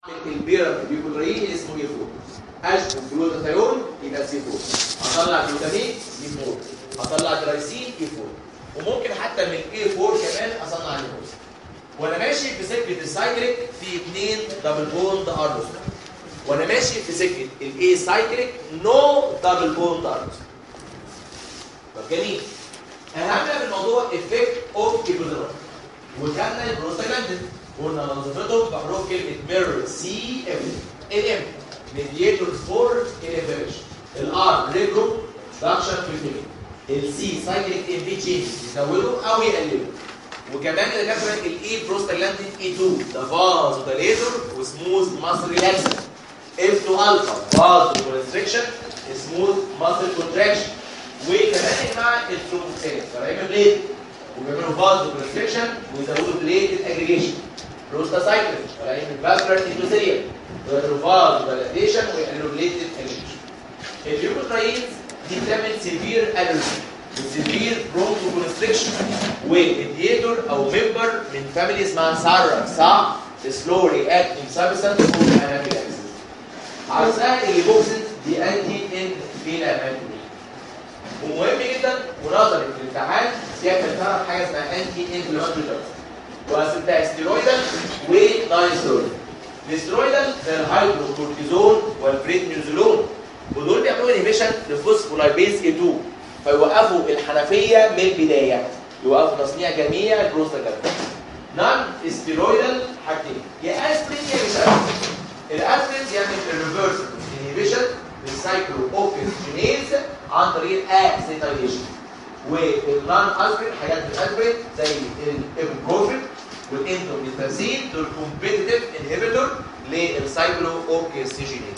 البيرة بيكوترين اسمه اي 4 اشبه جلوتاثيون يبقى سي 4 هطلع جلوتامين دي 4 هطلع جلايسين اي 4 وممكن حتى من اي 4 كمان اصنع الجلوكوز وانا ماشي في سكه السايكليك في اثنين دبل بوند ارنوس وانا ماشي في سكه الاي سايكليك نو دبل بوند ارنوس طب جميل اهم في الموضوع افكت اوف كيبوزيرون وخدنا البروستاجلاندين قلنا وظيفتهم بحروف كلمه ميرور سي ام الام ميدياتورز فور انفيريشن الار ريجروب داكشن في الفيلم السي سايكليك ام بي تشينج يزودوا او يقللوا وكمان اللي كاتبه الاي بروستاجلاندين اي 2 ده فازو دايليتور وسموث ماسل ريلاكسر اف 2 الفا فازو كونستريكشن سموث ماسل كونتراكشن وكمان يا جماعه الثرومبوكسين فبيعملوا بليد وبيعملوا فازو كونستريكشن ويزودوا بليد اجريجيشن بروستاسايكلين طالعين من فاسكولار اندوثيليا ويعملوا فازو دايليتيشن ويقللوا بليد اجريجيشن اليوكوتراينز دي بتعمل سيفير الرجي وسيفير برونكو كونستريكشن وميدياتور او ممبر من فاميلي اسمها سارا سا سلوري اكتنج سبستانس فور انافيلاكسيس عارفها اللي بوكسن دي انتي ان فينا مانتوني ومهم جدا ونظري في الامتحان سيادة تعرف حاجه اسمها انتي انفلاماتوري واسمها ستيرويدال ونايسترويدال الستيرويدال زي الهيدروكورتيزون والبريدنيوزولون ودول بيعملوا انهبيشن لفوسفولايبيز اي 2 فيوقفوا الحنفيه من البدايه يوقفوا تصنيع جميع البروستاجلاندين نون ستيرويدال حاجتين يا اسبرين يا مش اسبرين الاسبرين يعمل الريفرس انهبيشن للسايكلو اوكسجينيز عن طريق الاسيتايليشن والنون اسبرين حاجات من الاسبرين زي الايبوبروفين والاندوميثازين دول كومبيتيتيف انهبيتور للسايكلو اوكسجينيز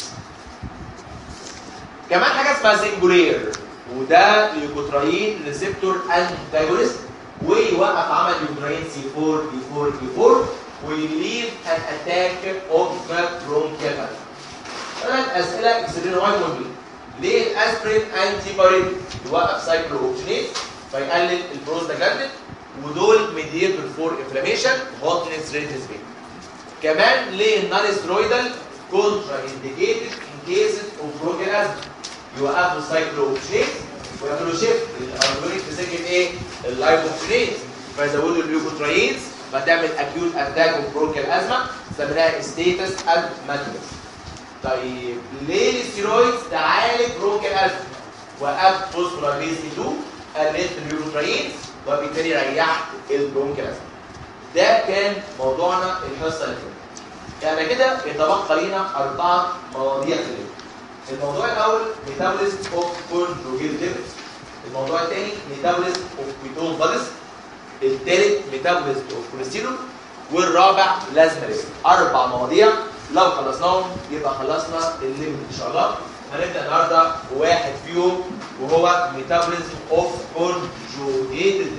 كمان حاجه اسمها سنجولير وده ليوكوتراين ريسبتور انتاجونست ويوقف عمل ليوكوتراين سي 4 دي 4 دي 4 ويليف ان اتاك اوف برونكيال ثلاث اسئله اكسبرين وايد مهمين ليه الاسبرين انتي باريتيك يوقف سايكلو اوكسجينيز فيقلل البروستاجلاندين ودول ميديتور فور انفلاميشن هوتنس ريدنس بين كمان ليه النون سترويدال كونترا انديكيتد ان كيسز اوف برونكيال ازمه يوقفوا السايكلو اوكسجينيز ويعملوا شيفت للارجونيك في سكه ايه؟ اللايبوكسجينيز فيزودوا الليوكوتراينز فتعمل اكيوت اتاك اوف برونكيال ازمه سميناها ستيتس ادماتيوس طيب ليه الستيرويدز تعالج برونكيال ازمه؟ وقفت فوسفولايبيز 2 قللت الليوكوتراينز وبالتالي ريحت البرونكيال ازمه ده كان موضوعنا الحصه اللي فاتت يعني كده يتبقى لينا اربعه مواضيع في اليوم الموضوع الاول ميتابوليزم اوف كونجوجيت ليبيدز الموضوع الثاني ميتابوليزم اوف كيتون باديز الثالث ميتابوليزم اوف كوليسترول والرابع لازمه ليبيد اربع مواضيع لو خلصناهم يبقى خلصنا الليمت ان شاء الله هنبدا النهارده بواحد فيهم وهو ميتابوليزم اوف كونجوجيت ليبيدز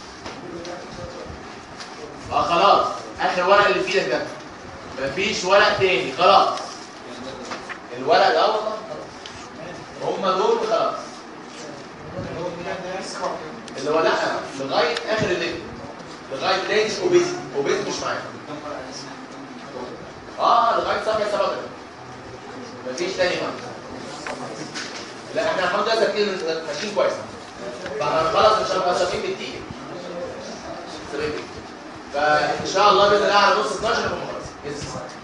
اه خلاص اخر ورق اللي في ايدك ده مفيش ورق تاني خلاص الورق ده والله هم دول خلاص اللي هو لا لغايه اخر الليل لغايه رينج اوبيز اوبيز مش معايا اه لغايه صفحه 7 مفيش تاني بقى لا احنا الحمد لله ساكتين ماشيين كويس فاحنا خلاص مش هنبقى شايفين بالدقيقه فان شاء الله باذن الله على نص 12 نبقى خلاص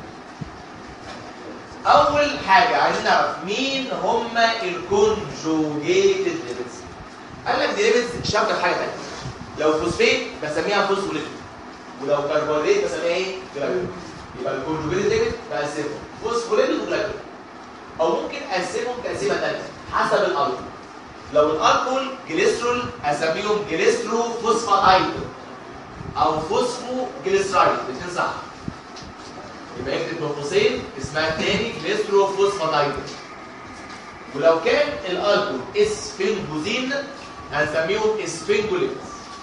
اول حاجه عايزين نعرف مين هم الكونجوجيتد ليبيدز قال لك دي ليبيدز شبكه حاجه ثانيه لو فوسفيت بسميها فوسفوليبيد ولو كربوهيدرات بسميها ايه جلايكول يبقى الكونجوجيتد ليبيد بقسمهم فوسفوليبيد وجلايكول او ممكن اقسمهم تقسيمه ثانيه حسب الالكول لو الالكول جليسرول اسميهم جليسرو فوسفاتايد او فوسفو جليسرايد الاثنين صح يبقى اكتب بين قوسين اسمها تاني جليسروفوسفاتايد ولو كان الالكول اسفنجوزين هنسميهم اسفنجوليتس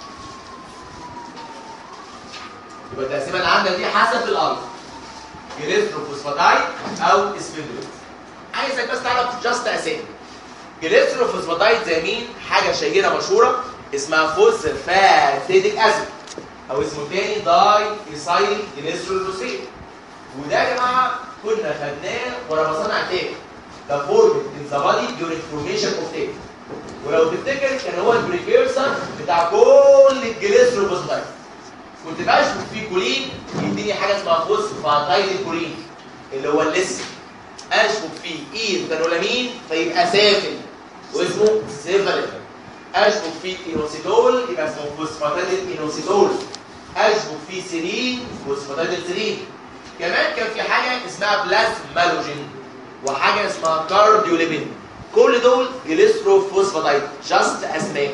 يبقى التقسيمه اللي عندك دي حسب الالكول جليسروفوسفاتايد او اسفنجوليتس عايزك بس تعرف جاست اسامي جليسروفوسفاتايد زي مين حاجه شهيره مشهوره اسمها فوسفاتيديك اسيد او اسمه تاني داي ايسايل جليسرول فوسفيت وده يا جماعه كنا خدناه ورا مصانع تاج ده فورمد ان ذا بادي during formation of تاج ولو تفتكر كان هو البريكيرسر بتاع كل الجليسروفوسفايد كنت بشبك فيه كولين يديني حاجه اسمها فوسفاتايل الكولين اللي هو الليثيوم اشبك فيه ايثانولامين فيبقى سافل واسمه سيفالين اشبك فيه اينوسيتول يبقى اسمه فوسفاتايل اينوسيتول اشبك فيه سيرين فوسفاتايل سيرين كمان كان في حاجه اسمها بلازمالوجين وحاجه اسمها كارديوليبين كل دول جليسروفوسفاتايد جاست اسماء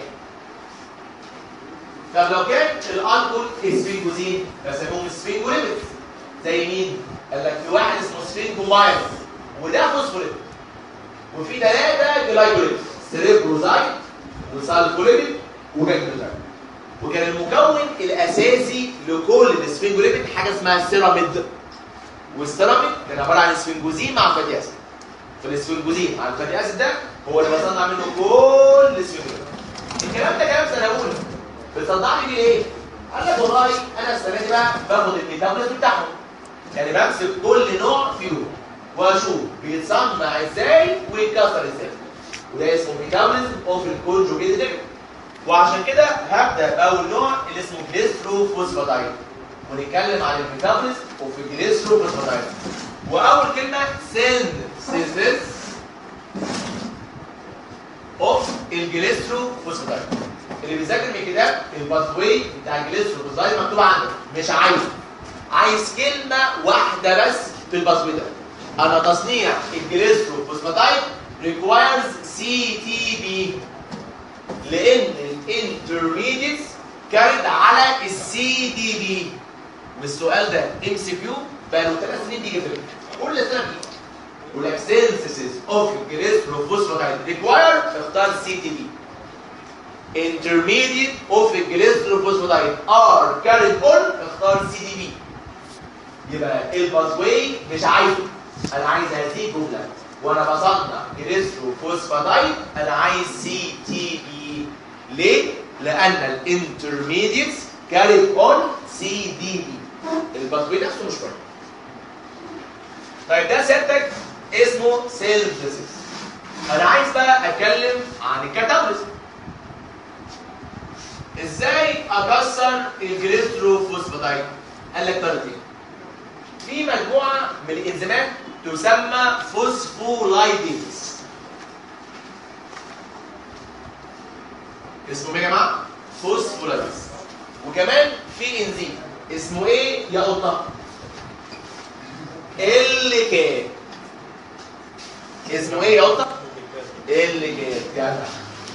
طب لو كان الالكول اسفنجوزين بسموهم سفنجوليبيد زي مين؟ قال لك في واحد اسمه سفنجومايل وده فوسفوليبيد وفي ثلاثه جلايكوليبيد سيريبروزايد وسالكوليبيد وجاكوليبيد وكان المكون الاساسي لكل السفنجوليبيد حاجه اسمها سيراميد والسيراميد كان عباره عن اسفنجوزين مع فاتي اسيد فالاسفنجوزين مع الفاتي اسيد ده هو اللي بصنع منه كل السفنجوليبيد الكلام ده كلام سنه اولى بتصنع لي بيه ايه؟ قال لك والله انا السنه دي بقى باخد الميتابوليزم بتاعهم يعني بمسك كل نوع فيهم واشوف بيتصنع ازاي ويتكسر ازاي وده اسمه ميتابوليزم اوف الكونجوجيتد ليفل وعشان كده هبدا باول نوع اللي اسمه جليسروفوسفاتايد ونتكلم عن الميتابوليزم اوف الجليسروفوسفاتايد واول كلمه سينثيسيس اوف الجليسروفوسفاتايد اللي بيذاكر من الكتاب الباثوي بتاع الجليسروفوسفاتايد مكتوب عندك مش عايز عايز كلمه واحده بس في الباثوي ده انا تصنيع الجليسروفوسفاتايد requires CTB لان الانترميديتس كانت على السي دي بي والسؤال ده ام سي كيو بقاله ثلاث سنين بيجي في كل سنه بيجي ولك سينثيسيس اوف الجليسروفوسفاتايد ريكواير اختار سي تي بي intermediate of الجليسروفوسفاتايد ار كاريد اون اختار سي دي بي يبقى الباسواي مش عايزه انا عايز هذه الجمله وانا بصنع جليسروفوسفاتايد انا عايز سي تي بي ليه؟ لان الانترميديتس كاريد اون سي دي بي الباسواي نفسه مش كويس طيب ده سيادتك اسمه سيلفيسيس انا عايز بقى اتكلم عن الكاتابوليزم ازاي اكسر الجليسروفوسفاتايد قال لك طريقتين في مجموعه من الانزيمات تسمى فوسفولايبيز اسمه ايه يا جماعه فوسفولايبيز وكمان في انزيم اسمه ايه يا قطه اللي كان اسمه ايه يا قطه اللي كان جدع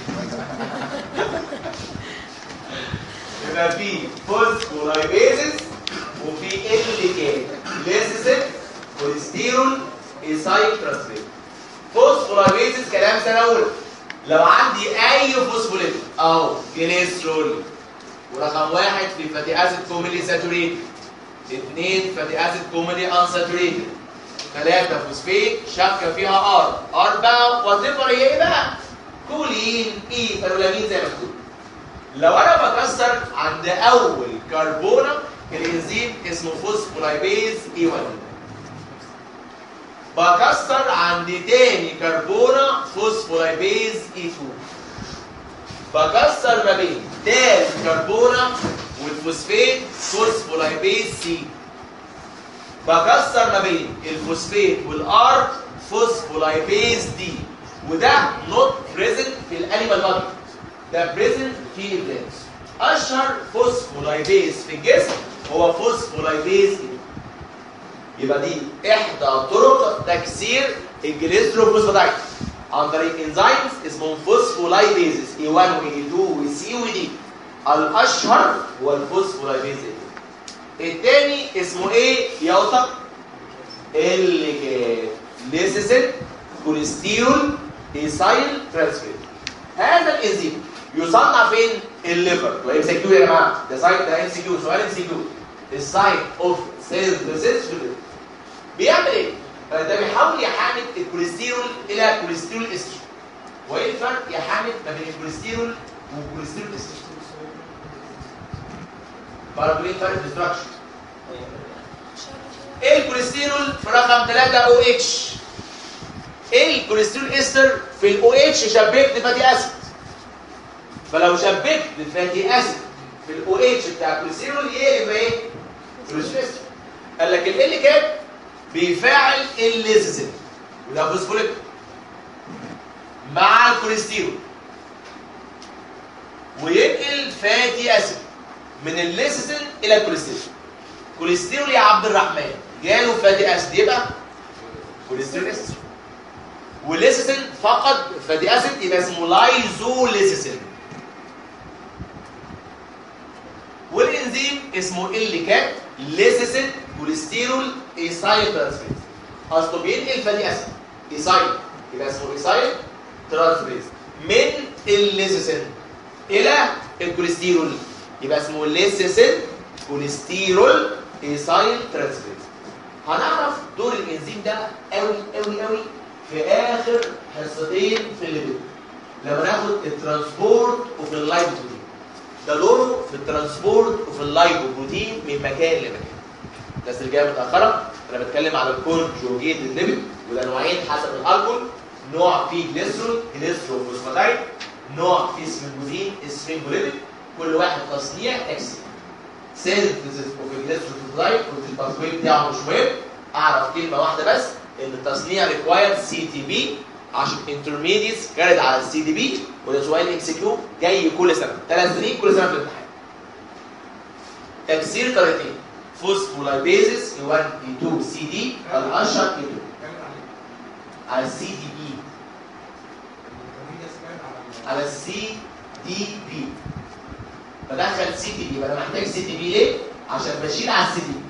يبقى في فوسفولايبيزز وفي اللي كان ليسيسيت كوليسترول ايسايل ترانسفير فوسفولايبيزز كلام سنه اولى لو عندي اي فوسفوليبيد اهو جليسرول ورقم واحد في فاتي اسيد كوميلي ساتوريتد اثنين فاتي اسيد كوميلي انساتوريتد ثلاثة فوسفيت شبكة فيها ار أربعة وات ايفر هي ايه بقى؟ كولين اي فانولامين زي ما مكتوب لو انا بكسر عند اول كربونه الانزيم اسمه فوسفولايبيز اي 1 بكسر عند تاني كربونه فوسفولايبيز اي 2 بكسر ما بين تالت كربونه والفوسفيت فوسفولايبيز سي بكسر ما بين الفوسفيت والار فوسفولايبيز دي وده نوت بريزنت في الانيمال بادي ده بريزنت في البلانتس اشهر فوسفولايبيز في الجسم هو فوسفولايبيز يبقى دي احدى طرق تكسير الجليسروفوسفاتايد عن طريق انزيمز اسمهم فوسفولايبيزز اي 1 واي 2 وسي ودي الاشهر هو الفوسفولايبيز الثاني اسمه ايه يا قطه اللي كان ليسيسين كوليسترول ايسايل ترانسفير هذا الانزيم يصنع فين الليفر وام سي كيو يا جماعه ده سايت ده ام سي كيو سؤال ام سي كيو السايت اوف سينثيسيس في الليفر بيعمل ايه ده بيحاول يحامل الكوليسترول الى كوليسترول استر وايه الفرق يا حامل ما بين الكوليسترول والكوليسترول استر برضه ايه الفرق في الاستراكشر الكوليسترول في رقم 3 او اتش الكوليسترول استر في الاو اتش شبكت فاتي اسيد فلو شبكت فاتي اسيد في الاو اتش بتاع الكوليسترول يقلب ايه؟ كوليسترول استر قال لك ال كات بيفاعل الليزيزين وده فوسفوليك مع الكوليسترول وينقل فاتي اسيد من الليسيسين الى الكوليسترول كوليسترول يا عبد الرحمن جاله فاتي اسيد يبقى كوليسترول اسيد والليسيسين فقد فاتي اسيد يبقى اسمه لايزوليسيسين والانزيم اسمه ال كات ليسيسين كوليسترول ايسايل ترانسفيرز اصله بينقل فاتي اسيد ايسايل يبقى اسمه ايسايل ترانسفيرز من الليسيسين الى الكوليسترول يبقى اسمه ليسيسين كوليسترول ايسايل ترانسفيرز هنعرف دور الانزيم ده قوي قوي قوي في اخر حصتين في الليبيد لما ناخد الترانسبورت وفي اللايبوبروتين ده دوره في الترانسبورت وفي اللايبوبروتين من مكان لمكان الناس اللي جايه متاخره انا بتكلم على الكونجوجيت الليبيد وده نوعين حسب الالكول نوع فيه جليسرول جليسرول فوسفاتايد نوع فيه سفنجولين سفنجوليبيد كل واحد تصنيع تكسير سينثيسيس اوف جليسرول فوسفاتايد والتطوير بتاعه مش مهم اعرف كلمه واحده بس ان التصنيع ريكوايرد سي تي بي عشان انترميديتس كانت على السي دي بي وده سؤال ام سي كيو جاي كل سنه ثلاث سنين كل سنه في الامتحان تكسير طريقتين فوسفولايبيزس اي 1 اي 2 سي دي الاشهر اي 2 على السي دي بي على السي دي بي بدخل سي دي بي يبقى انا محتاج سي دي بي ليه؟ عشان بشيل على السي دي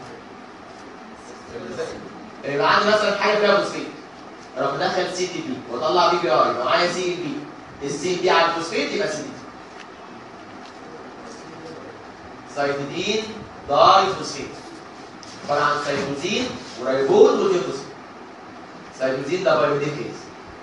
يبقى عندي مثلا حاجه فيها فوسفيت اروح مدخل سي دي بي واطلع بي بي ار يبقى معايا سي بي السي دي على الفوسفيت يبقى سي دي سايتidine داي فوسفيت عباره عن سايتوزين ورايبوز وديفوسفيت سايتوزين ده بايوديكيز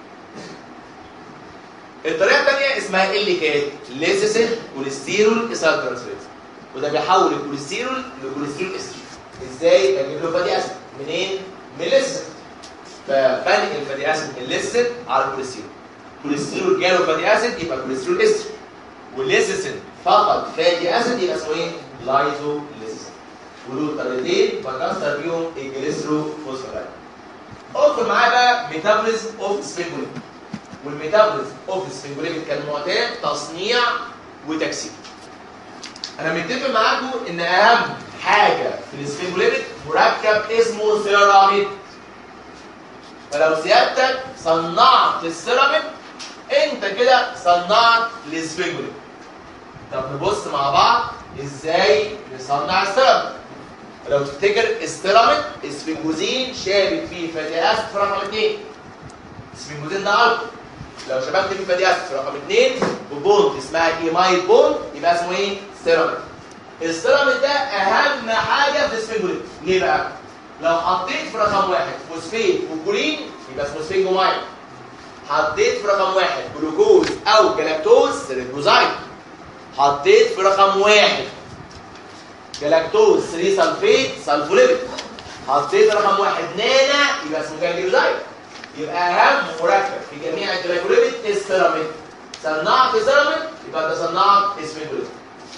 الطريقه الثانيه اسمها ال كات ليسيسين كوليسترول اسال ترانسفيرز وده بيحول الكوليسترول لكوليسترول استر ازاي بجيب له فاتي اسيد منين من الليسيسين فبنقل الفاتي اسيد من الليسيسين على الكوليسترول الكوليسترول جاله فاتي اسيد يبقى كوليسترول استر والليسيسين فقط فاتي اسيد يبقى اسمه ايه لايزو ليسيسين ودول طريقتين بكسر بيهم الجليسرو فوسفاتايد ادخل معايا بقى ميتابوليزم اوف سبينجولين والميتابوليزم اوف السفنجوليبيد كالمعتاد تصنيع وتكسير انا متفق معاكم ان اهم حاجه في السفنجوليبيد مركب اسمه سيراميد فلو سيادتك صنعت السيراميد انت كده صنعت السفنجوليبيد طب نبص مع بعض ازاي نصنع السيراميد لو تفتكر السيراميد اسفنجوزين شابك فيه فاتي اسيد في رقم 2 اسفنجوزين ده الكحول لو شبكت فيه فاتي اسيد في رقم 2 ببوند اسمها ايمايل بوند يبقى اسمه ايه؟ سيراميد السيراميد ده اهم حاجه في السفنجوليد ليه بقى؟ لو حطيت في رقم واحد فوسفيت وكولين يبقى اسمه سفنجومايل حطيت في رقم واحد جلوكوز او جلاكتوز سيريبروزايد حطيت في رقم واحد جلاكتوز 3 سلفيت سلفوليبيد حطيت رقم واحد نانا يبقى اسمه جانجلوزايد يبقى اهم مركب في جميع الجلايكوليبيد السيراميد صنعت سيراميد يبقى انت صنعت اسفنجوليد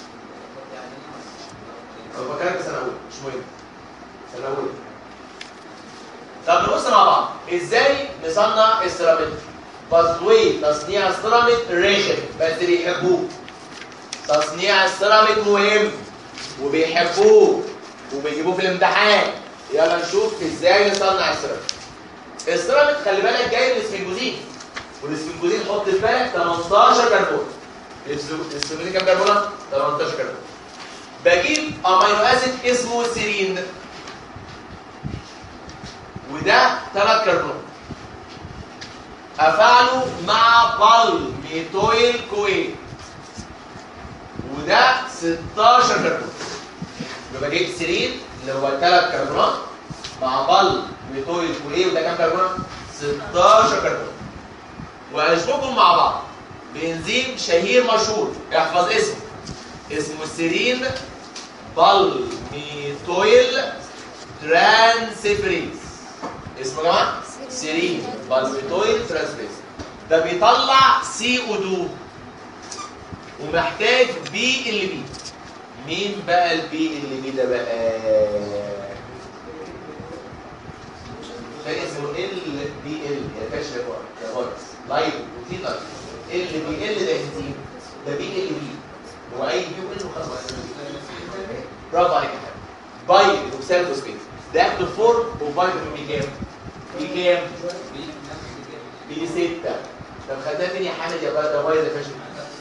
هو فاكرك سنه اولى مش مهم سنه اولى طب نبص مع بعض ازاي نصنع السيراميد باسوي تصنيع السيراميد ريجن بس بيحبوه تصنيع السيراميد مهم وبيحبوه وبيجيبوه في الامتحان يلا نشوف ازاي نصنع السيراميد السيراميد خلي بالك جاي من الاسفنجوزين والاسفنجوزين حط في بالك 18 كربون الاسفنجوزين كام كربونه 18 كربون بجيب امينو اسيد اسمه سيرين وده 3 كربون افعله مع بال ميتويل كوين وده 16 كربون يبقى بجيب سيرين اللي هو 3 كربونات مع بل ميتويل كوليه وده كام كربون 16 كربون وهنشبكهم مع بعض بانزيم شهير مشهور احفظ اسمه اسمه سيرين بل ميتويل ترانسفريز اسمه يا جماعه سيرين بالميتويل ترانسفريز ده بيطلع سي او 2 ومحتاج بي ال بي مين بقى البي ال بي ده بقى ده اسمه ال بي ال يا باشا يا باشا يا باشا لايف روتين لايف ال بي ال ده انزيم ده بي ال بي هو اي بي ال وخلاص برافو عليك يا حبيبي باي اوكسال فوسفيت ده اكتف فورم وفيتامين بي كام؟ بي كام؟ بي 6 طب خدناه فين يا حامد يا بقى ده بايظ يا فاشل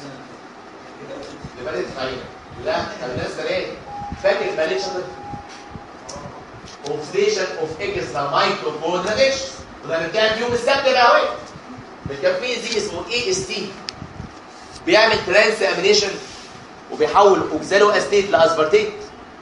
اللي بدات في عينك لا خدناه السنه فاكر ماليش شاطر اوكسيديشن اوف اكسترا مايكروفون ريدكشن وده كان يوم السبت بقى اهو كان في زي اسمه اي اس تي بيعمل ترانس امينيشن وبيحول اوكسالو استيت لاسبرتيت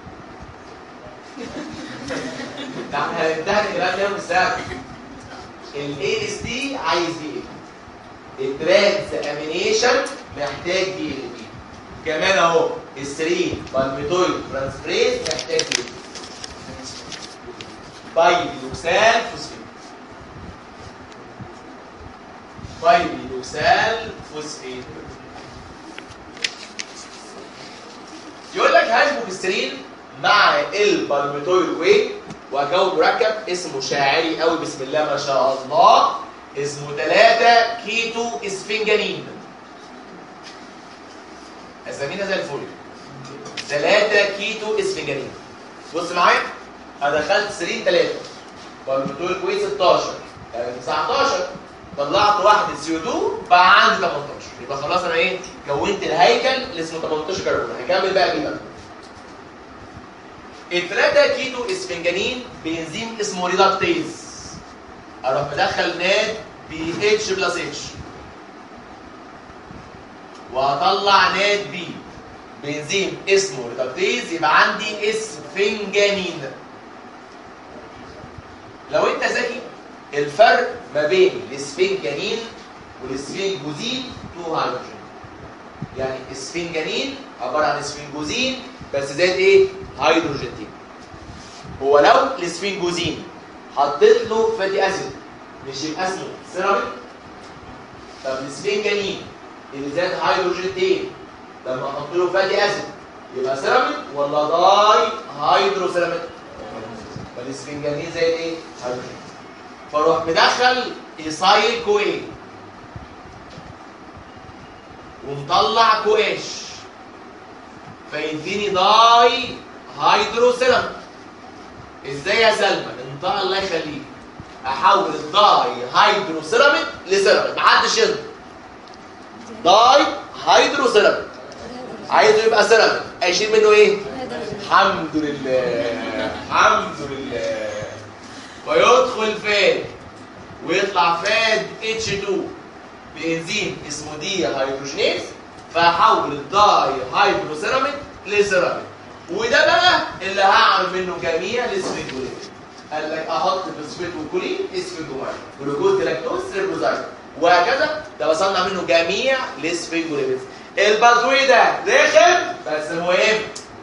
ده احنا هننتهي الكلام ده يوم السبت الاي اس تي عايز دي ايه الترانس امينيشن محتاج دي ال بي كمان اهو السرين بالميتويد ترانسفريز محتاج دي بايلوكسال فوسفيت بايلوكسال فوسفيت يقول لك هايبوكسترين مع البالميتويد ويت واكون مركب اسمه شاعري قوي بسم الله ما شاء الله اسمه 3 كيتو اسفنجانين اسامينا زي الفل 3 كيتو اسفنجانين بص معايا انا دخلت سرين 3 بالميتويد ويت 16 يعني 19 طلعت واحد سي او 2 بقى عندي 18 يبقى خلاص انا ايه كونت الهيكل اللي اسمه 18 كربون هكمل بقى بيه بقى الثلاثة كيتو اسفنجانين بانزيم اسمه ريدكتيز اروح مدخل ناد بي اتش بلس اتش واطلع ناد بي بانزيم اسمه ريدكتيز يبقى عندي اسفنجانين لو انت ذكي الفرق ما بين الاسفنجانين والاسفنجوزين تو هيدروجين يعني اسفنجانين عباره عن اسفنجوزين بس زائد ايه هيدروجين هو لو الاسفنجوزين حطيت له فاتي اسيد مش يبقى اسمه سيراميك طب الاسفنجانين اللي زائد هيدروجين لما احط له فاتي اسيد يبقى سيراميك ولا داي هيدرو سيراميك فالاسفنجانين زائد ايه هيدروجين فاروح مدخل ايسايل كوين ومطلع كواش فيديني داي هيدرو سيراميك ازاي يا سلمى انطق الله يخليك احول الداي هيدرو سيراميك لسيراميك محدش ينطق داي هيدرو سيراميك عايزه يبقى سيراميك اشيل منه ايه الحمد لله الحمد لله فيدخل فاد ويطلع فاد اتش 2 بانزيم اسمه دي هيدروجينيز فهحول الداي هيدرو سيراميك لسيراميك وده بقى اللي هعمل منه جميع الاسفنجولين قال لك احط فوسفات وكولين اسفنجوماين جلوكوز جلاكتوز سيربوزايد وهكذا ده بصنع منه جميع الاسفنجولين البازوي ده رخم بس مهم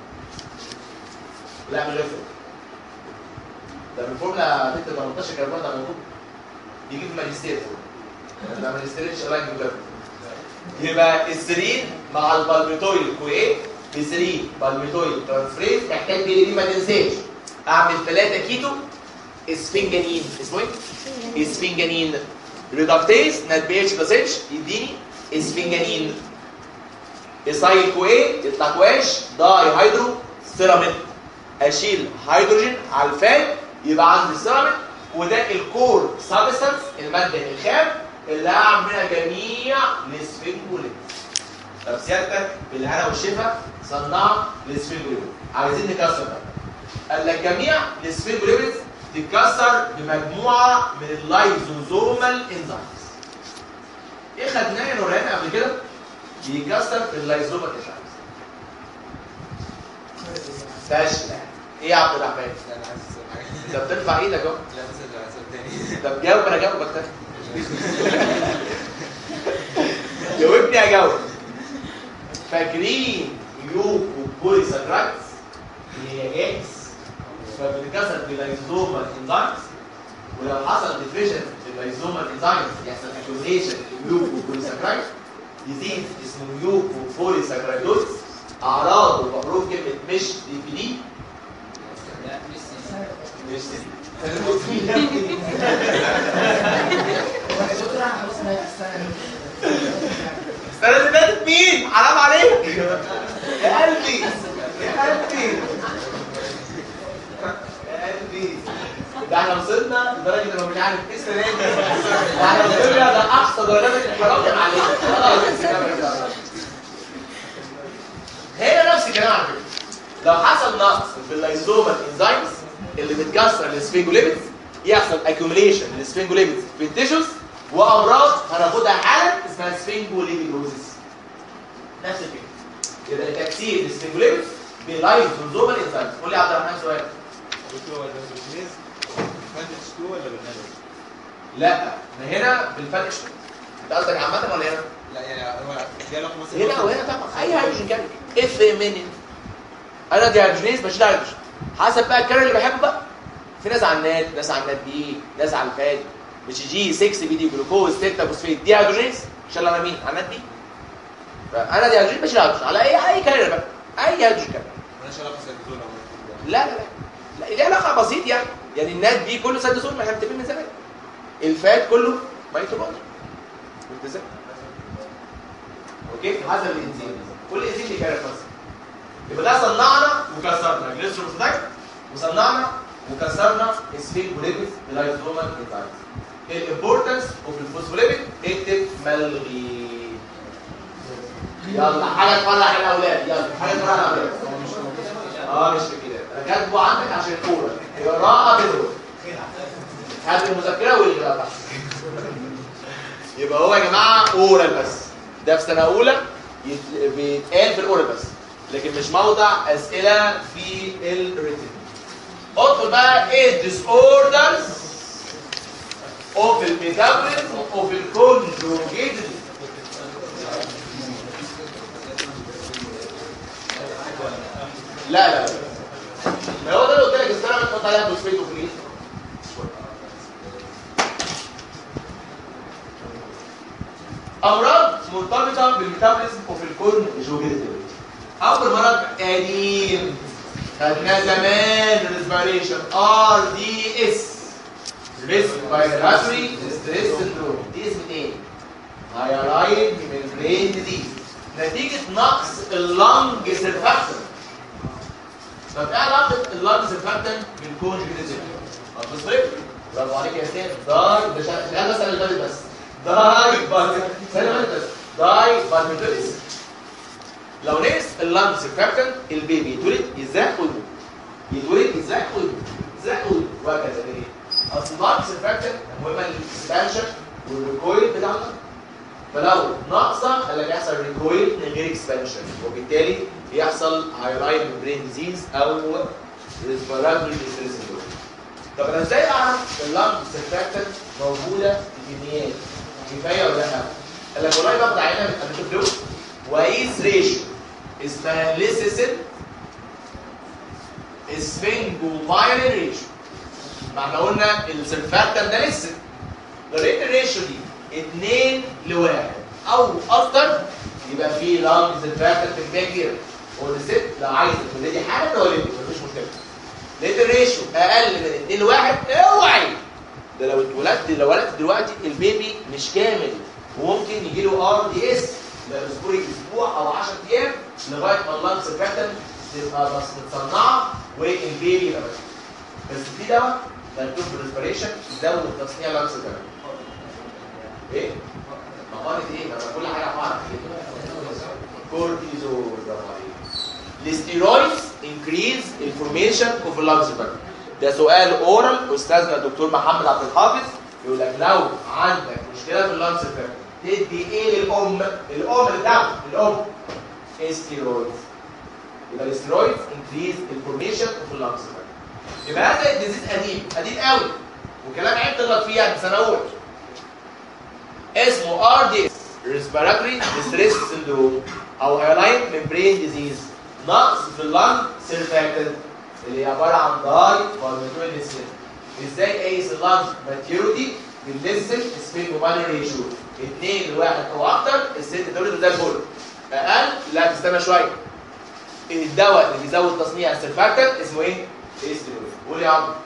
لا مش رخم ده من فورمولا بنت 18 كربون ده موجود يجيب ماجستير ده ماجستير ان شاء الله يجيب يبقى السرين مع البالميتويل كويه بسرين بالميتويل ترانسفريز محتاج بي دي ما تنساش اعمل 3 كيتو اسفنجانين اسمه ايه؟ اسفنجانين ريدكتيز نات بي اتش بلس اتش يديني اسفنجانين ايسايل كويه يطلع كواش داي هيدرو سيراميد اشيل هيدروجين على الفان يبقى عندي سيراميد وده الكور سابستنس الماده الخام اللي هعمل منها جميع الاسفنجوليت طب سيادتك بالهنا والشفا صنعت الاسفنجوليت عايزين نكسر ده قال لك جميع الاسفنجوليت تتكسر بمجموعه من اللايزوزومال انزيمز ايه خدناه يا نورهان قبل كده بيكسر في اللايزومال انزيمز فاشله ايه يا عبد الرحمن لا انا عايز اسال حاجه انت بترفع ايدك اهو لا بس لا اسال تاني طب جاوب انا جاوبك تاني جاوبني اجاوب فاكرين يوكو بوليساكرايدز اللي هي اكس فبتتكسر باللايزومال انزيمز ولو حصل ديفيجن في اللايزومال انزيمز يحصل اكيوميشن للميوكو بوليساكرايد ديزيز اسمه ميوكو بوليساكرايدوز اعراض ومحروف كلمه مش دي في دي مش دي السنه اللي فاتت مين؟ حرام عليك يا قلبي يا قلبي يا قلبي ده احنا وصلنا لدرجه انه مش عارف ايه السنه دي ده احنا وصلنا ده اقصى درجات الحرام كان عليك خلاص هنا نفس الكلام على فكره لو حصل نقص في اللايزومال انزيمز اللي بتكسر السفنجوليبيدز يحصل اكيوميليشن للسفنجوليبيدز في التيشوز وامراض هناخدها حالا اسمها سفنجوليبيدوزيس نفس الفكره يبقى تكسير السفنجوليبيدز بلايزومال انزيمز قول لي يا عبد الرحمن سؤال دكتور هو ده بالجنيز فانتج 2 ولا بالنانو؟ لا ما هنا بالفرق انت قصدك عامه ولا هنا؟ لا يعني هو ليه علاقه مثلا هنا وهنا طبعا اي هيدروجين كارير اف منين انا دي هيدروجينيز بشيل هيدروجين حسب بقى الكارير اللي بحبه بقى في ناس على النات ناس على النات بي ناس على الفات مش جي 6 بي دي جلوكوز تيتا فوسفيت دي هيدروجينيز شال انا مين على النات بي فانا دي هيدروجين بشيل هيدروجين على اي اي كارير بقى اي هيدروجين كارير مالهاش علاقه بالزول او لا لا لا لا ليه علاقه بسيط يعني يعني النات بي كله سد ما احنا متفقين من زمان الفات كله ميتوكوندريا ملتزم اوكي حسب الانزيم كل انزيم ليه كاركترز يبقى ده صنعنا وكسرنا جليسروفوتاك وصنعنا وكسرنا اسفينجوليبيد بلايزومال انزيمز الامبورتنس اوف الفوسفوليبيد اكتب ملغي يلا حاجه تفرح الاولاد يلا حاجه تفرح الاولاد اه مش كده انا كاتبه عندك عشان الاولى قراءه بدون هات المذكره والغاء تحت يبقى هو يا جماعه اورال بس ده في سنه اولى يت- بيتقال في الاورال بس لكن مش موضع اسئله في الريتن ادخل بقى ايه الديس اوردرز اوف الميتابوليزم اوف الكونجوجيتد لا لا لا ما هو ده اللي قلت لك السنه بتحط عليها فوسفيت وفريز امراض مرتبطه بالميتابوليزم وفي الكونجوجيتد اول مرض قديم خدناه زمان ريسبيريشن ار دي اس ريسبيراتوري ستريس سندروم دي اسم ايه؟ هايلايد ميمبرين ديزيز نتيجه نقص اللنج سيرفاكتور طب ايه علاقه اللنج سيرفاكتور بالكونجوجيتد هتصرف برافو عليك يا سيد داي ده شا- لا بس اللي فاتت بس داي بس ثانيه بس داي بالميتوليس لو نقص اللانج سيرفاكتور البيبي يتولد يزرق ويموت يتولد يزرق ويموت يزرق ويموت وهكذا ليه؟ اصل اللانج سيرفاكتور مهمه للاكسبانشن والريكويل بتاع اللنج فلو ناقصه اللي بيحصل ريكويل من غير اكسبانشن وبالتالي بيحصل هايلاين ميمبرين ديزيز او ريسبيراتوري ديستريس سيندروم طب انا ازاي اعرف اللانج سيرفاكتور موجوده في كميات كفايه ولا لا؟ قال لك والله باخد عينه من اميتو فلويد واقيس ريشيو اسمها ليسيسن اسفنجومايلين ريشيو ما احنا قلنا السيرفاكتور ده لسه لو لقيت الريشيو دي 2 لواحد او اكتر يبقى في لانج سيرفاكتور كميه كبيره والست لو عايزه تولدي حاجه تولدي مفيش مشكله لقيت الريشيو اقل من 2 لواحد اوعي ده لو اتولدت لو ولدت دلوقتي البيبي مش كامل وممكن يجي له ار دي اس ده اسبوعي اسبوع او 10 ايام لغايه ما اللانج سيرفاكتور تبقى بس متصنعه والبيبي يبقى ماشي. بس في دواء مكتوب في الريسبيريشن يزود تصنيع اللانج سيرفاكتور ايه؟ مقالة ايه؟ ما أنا كل حاجه بعرف كورتيزول برافو عليك الستيرويدز انكريز الفورميشن اوف اللانج سيرفاكتور ده سؤال اورال استاذنا الدكتور محمد عبد الحافظ يقول لك لو عندك مشكله في اللانج سيرفاكتور تدي ايه للام الام اللي بتاعته الام ستيرويدز يبقى الستيرويدز انكريز الفورميشن اوف اللانج سيرفاكتور يبقى هذا الديزيز قديم قديم قوي وكلام عيب تغلط فيه يعني سنه اولى اسمه ار دي اس ريسبيراتوري ديستريس سندروم او هايلاين ميمبرين ديزيز نقص في اللنج سيرفاكتنت اللي هي عباره عن داي فالميتويد سيل ازاي اقيس اللانج ماتيوريتي بالليسن سبين وماني ريشيو 2 لواحد او اكتر الست دول زي الفل اقل لا تستنى شويه الدواء اللي بيزود تصنيع السرفاكتنت اسمه ايه؟ استرويد قول يا عم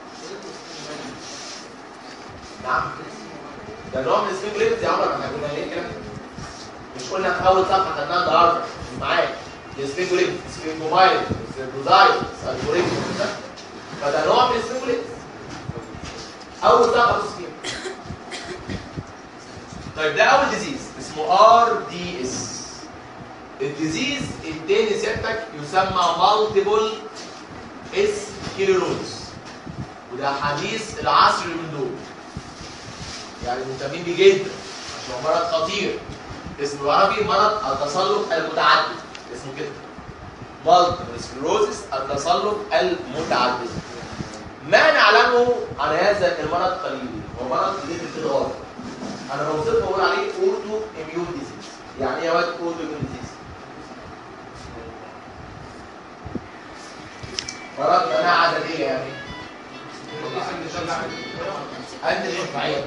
نعم ده نوع من السبين يا عمر احنا كنا ليه كده مش قلنا في اول صفحه خدناها النهارده معاك السبيكوليت سبيكومايل سبيكوزايد الجوريثم فده نوع من السبيكوليت اول صفحه بص فيها طيب ده اول ديزيز اسمه ار دي اس الديزيز التاني سيادتك يسمى مالتيبل اسكليروز وده حديث العصر من دول يعني مهتمين بيه جدا عشان هو مرض خطير اسمه العربي مرض التصلب المتعدد اسمه كده مالتيبل سكليروزس التصلب المتعدد ما نعلمه عن هذا المرض قليل هو مرض جديد التدار انا بوصفه بقول عليه اوتو اميون ديزيز يعني ايه يا واد اوتو اميون ديزيز مرض مناعه عدديه يعني انت الانفعاليه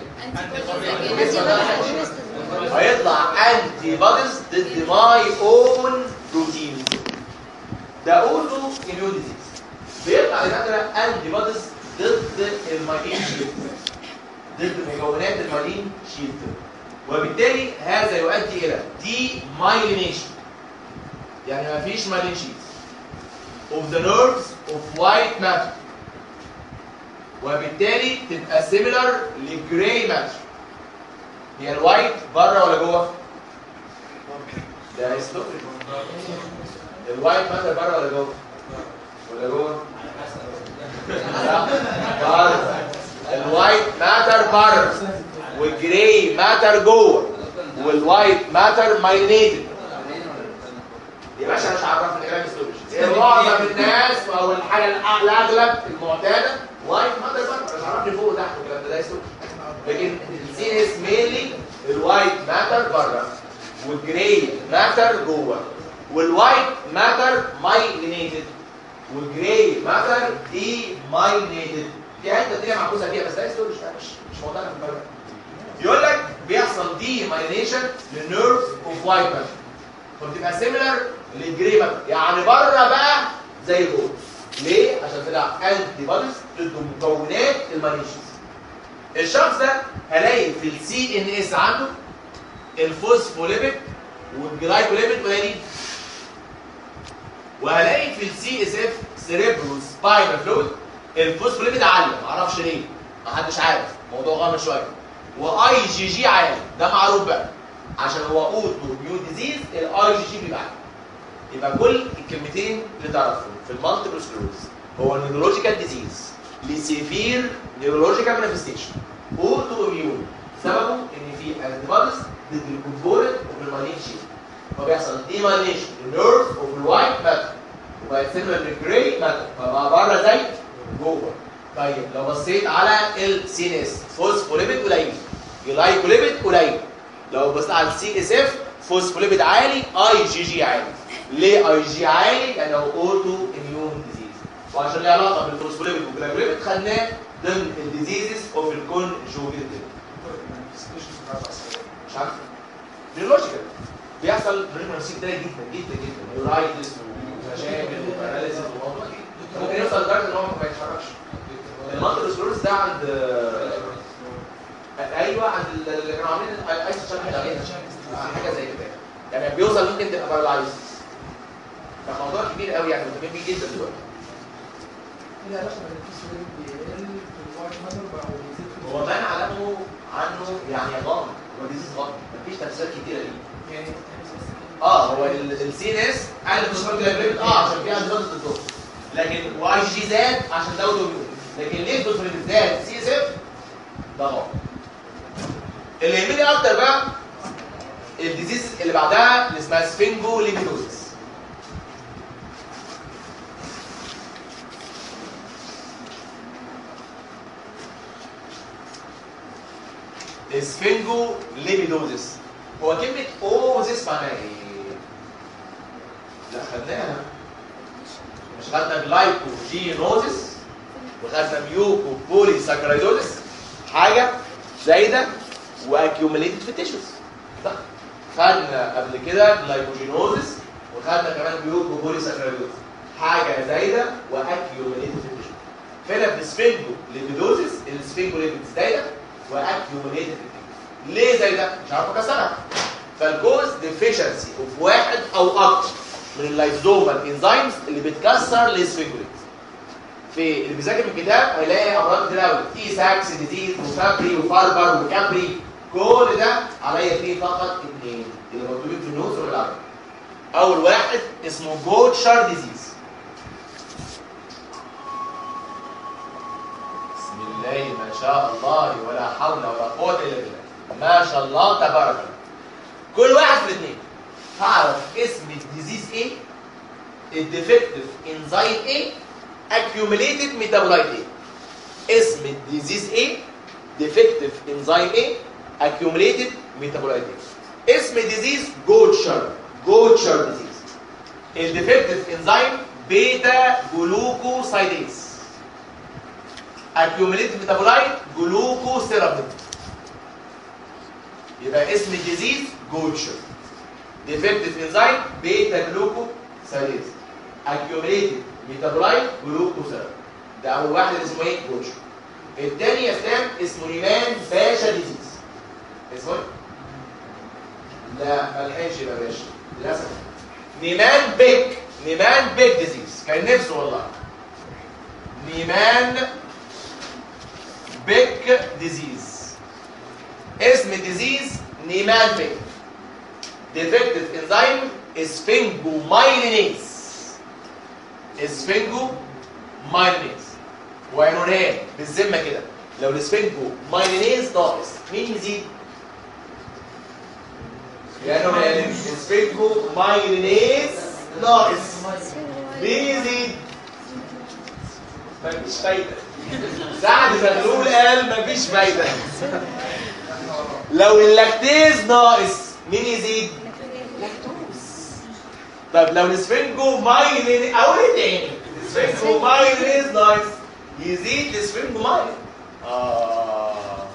هيطلع انتي بوديز ضد ماي اون بروتين ده اوتو اميون ديزيز بيطلع للدكاتره انتي بوديز ضد المايلين شيت ضد مكونات المايلين شيت وبالتالي هذا يؤدي الى دي مايلينيشن يعني ما فيش مايلين شيت of the nerves of white matter وبالتالي تبقى similar لجراي ماتر هي الوايت بره ولا جوه؟ ده هيستوكري الوايت ماتر بره ولا جوه؟ ولا جوه؟ لا بره الوايت ماتر بره والجراي ماتر جوه والوايت ماتر مايلينيتد يا باشا مش عرفني كلام السولوجي معظم الناس او الحاجه الاغلب المعتاده وايت ماتر بره مش عرفني فوق وتحت والكلام ده ده يسوق لكن السي اس مينلي الوايت ماتر بره والجراي ماتر جوه والوايت ماتر مايلينيتد والجراي ماتر دي مايلينيتد في حته الدنيا معكوسه فيها بس ده ستورج مش مش موضوعنا في الفرق يقول لك بيحصل دي مايلينيشن للنيرفز اوف وايت ماتر فبتبقى سيميلر للجراي ماتر يعني بره بقى زي جوه ليه؟ عشان طلع انتي بوديز ضد مكونات المايلينيشنز الشخص ده هلاقي في السي ان اس عنده الفوسفوليبيد والجلايكوليبيد قليلين وهلاقي في السي اس اف سيريبرو سباينال فلويد الفوسفوليبيد عاليه معرفش ليه محدش عارف موضوع غامض شويه واي جي جي عالي ده معروف بقى عشان هو اوتو ميون ديزيز الاي جي جي بيبقى عالي يبقى كل الكلمتين اللي تعرفهم في المالتيبل سكلروز هو نيورولوجيكال ديزيز لسيفير نيورولوجيكال مانيفستيشن اوتو اميون سببه ان في انتيبوديز ضد الكومبوننت اوف المالين شيت فبيحصل ديماليشن للنيرف اوف الوايت ماتر وبقت سيميلر للجراي ماتر فبقى بره زي جوه طيب لو بصيت على السي ان اس فوسفوليبيد قليل جلايكوليبيد قليل لو بصيت على السي اس اف فوسفوليبيد عالي اي جي جي عالي ليه اي جي عالي لانه اوتو اميون ديزيز وعشان له علاقه بالفوسفوليبيد والجلايكوليبيد خدناه ضمن الديزيزز اوف الكونجوجيتد مش عارف نيورولوجيكال بيحصل ريفرنسي كتير جدا جدا جدا نيورايتس ومشاكل وباراليسيس وموضوع كده. ممكن يوصل لدرجه ان هو ما يتحركش المالتيبل سكلروز ده عند ايوه عند اللي كانوا عاملين الايس شرح عليها حاجه زي كده يعني بيوصل ممكن تبقى بارالايز ده موضوع كبير قوي يعني مهتمين بيه جدا دلوقتي ايه العلاقه بين الفوسفوريد بيقل في الوايت ماتر بقى ويزيد في هو ما نعلمه عنه يعني غامض هو ديزيز غامض مفيش تفسيرات كتيره ليه يعني اه هو السي ان اس قال الفوسفوريد جلايكوليبيد اه عشان في انتيبوديز ضده لكن واي جي زاد عشان ده اوتوميون لكن ليه الفوسفوريد زاد سي اس اف ده غلط اللي يهمني اكتر بقى الديزيز اللي بعدها اللي اسمها سفنجو ليبيدوزيس اسفنجو ليبيدوزيس هو كلمة اوزيس معناها ايه؟ لا خدناها مش خدنا جلايكوجينوزس وخدنا ميوكو بولي ساكرايدوزس حاجه زايده واكيوميليتد في التيشوز صح خدنا قبل كده جلايكوجينوزس وخدنا كمان ميوكو بولي ساكرايدوزس حاجه زايده واكيوميليتد في التيشوز فهنا بسفنجو ليبيدوزس السفنجو ليبيدز زايده واكيوميليتد في التيشوز ليه زايده؟ مش عارف اكسرها فالكوز ديفيشنسي اوف واحد او اكتر من اللايزومال انزيمز اللي بتكسر السفنجوليت في اللي بيذاكر من الكتاب هيلاقي امراض كتير قوي اي ساكس ديزيز وفابري وفاربر وكابري كل ده عليا فيه فقط اثنين اللي مكتوبين في النوتس والعربي اول واحد اسمه جوتشار ديزيز بسم الله ما شاء الله ولا حول ولا قوه الا بالله ما شاء الله تبارك الله كل واحد في الاثنين هعرف اسم الديزيز ايه الديفكتيف انزايم ايه accumulated ميتابولايت ايه اسم الديزيز ايه ديفكتيف انزايم ايه accumulated ميتابولايت ايه اسم الديزيز جوتشر جوتشر ديزيز الديفكتيف انزايم بيتا جلوكوسايديز accumulated ميتابولايت جلوكوسيرابين يبقى اسم الديزيز جوتشر ديفكتيف انزايم بيتا جلوكوسايديز accumulated ميتابولايت جلوكوسيرابين ده اول واحد اللي اسمه ايه جوتشر الثاني يا اسلام اسمه نيمان باشا ديزيز اسمه ايه؟ لا ما لحقش يبقى باشا للاسف نيمان بيك نيمان بيك ديزيز كان نفسه والله نيمان بيك ديزيز اسم الديزيز نيمان بيك ديفكتيف انزيم اسفنجومايلينيز اسفنجومايلينيز وعنوانات بالذمه كده لو الاسفنجومايلينيز ناقص مين يزيد؟ يعني اسفنجومايلينيز ناقص مين يزيد؟ مفيش فايده سعد زغلول قال مفيش فايده لو اللاكتيز ناقص مين يزيد؟ طب لو الاسفنجو مايلين اقول ايه تاني؟ الاسفنجو مايلينيز ناقص يزيد الاسفنجو مايلين اه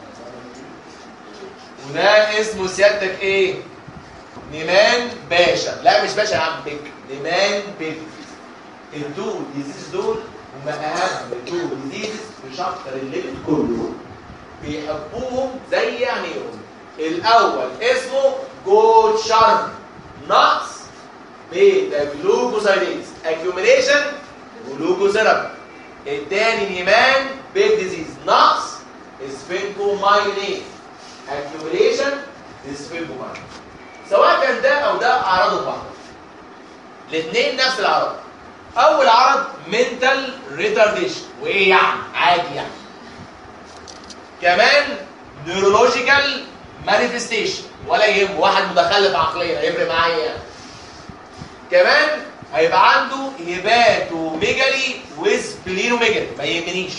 وده اسمه سيادتك ايه؟ نيمان باشا لا مش باشا يا عم بيك نيمان بيك التو ديزيز دول هم اهم تو ديزيز في شابتر الليبت كله بيحبوهم زي عينيهم الاول اسمه جوتشارم نقص بيتا جلوكوسايديز اكيوميليشن جلوكوسيرابي الثاني نيمان بيك ديزيز نقص اسفنكومايلين اكيوميليشن اسفنكومايلين سواء كان ده او ده اعراضهم واحده الاثنين نفس الاعراض اول عرض منتال ريتارديشن وايه يعني عادي يعني كمان نيورولوجيكال مانيفستيشن ولا يهم واحد متخلف عقليا هيفرق معايا يعني كمان هيبقى عنده هيباتوميجالي وسبلينوميجالي ما يهمنيش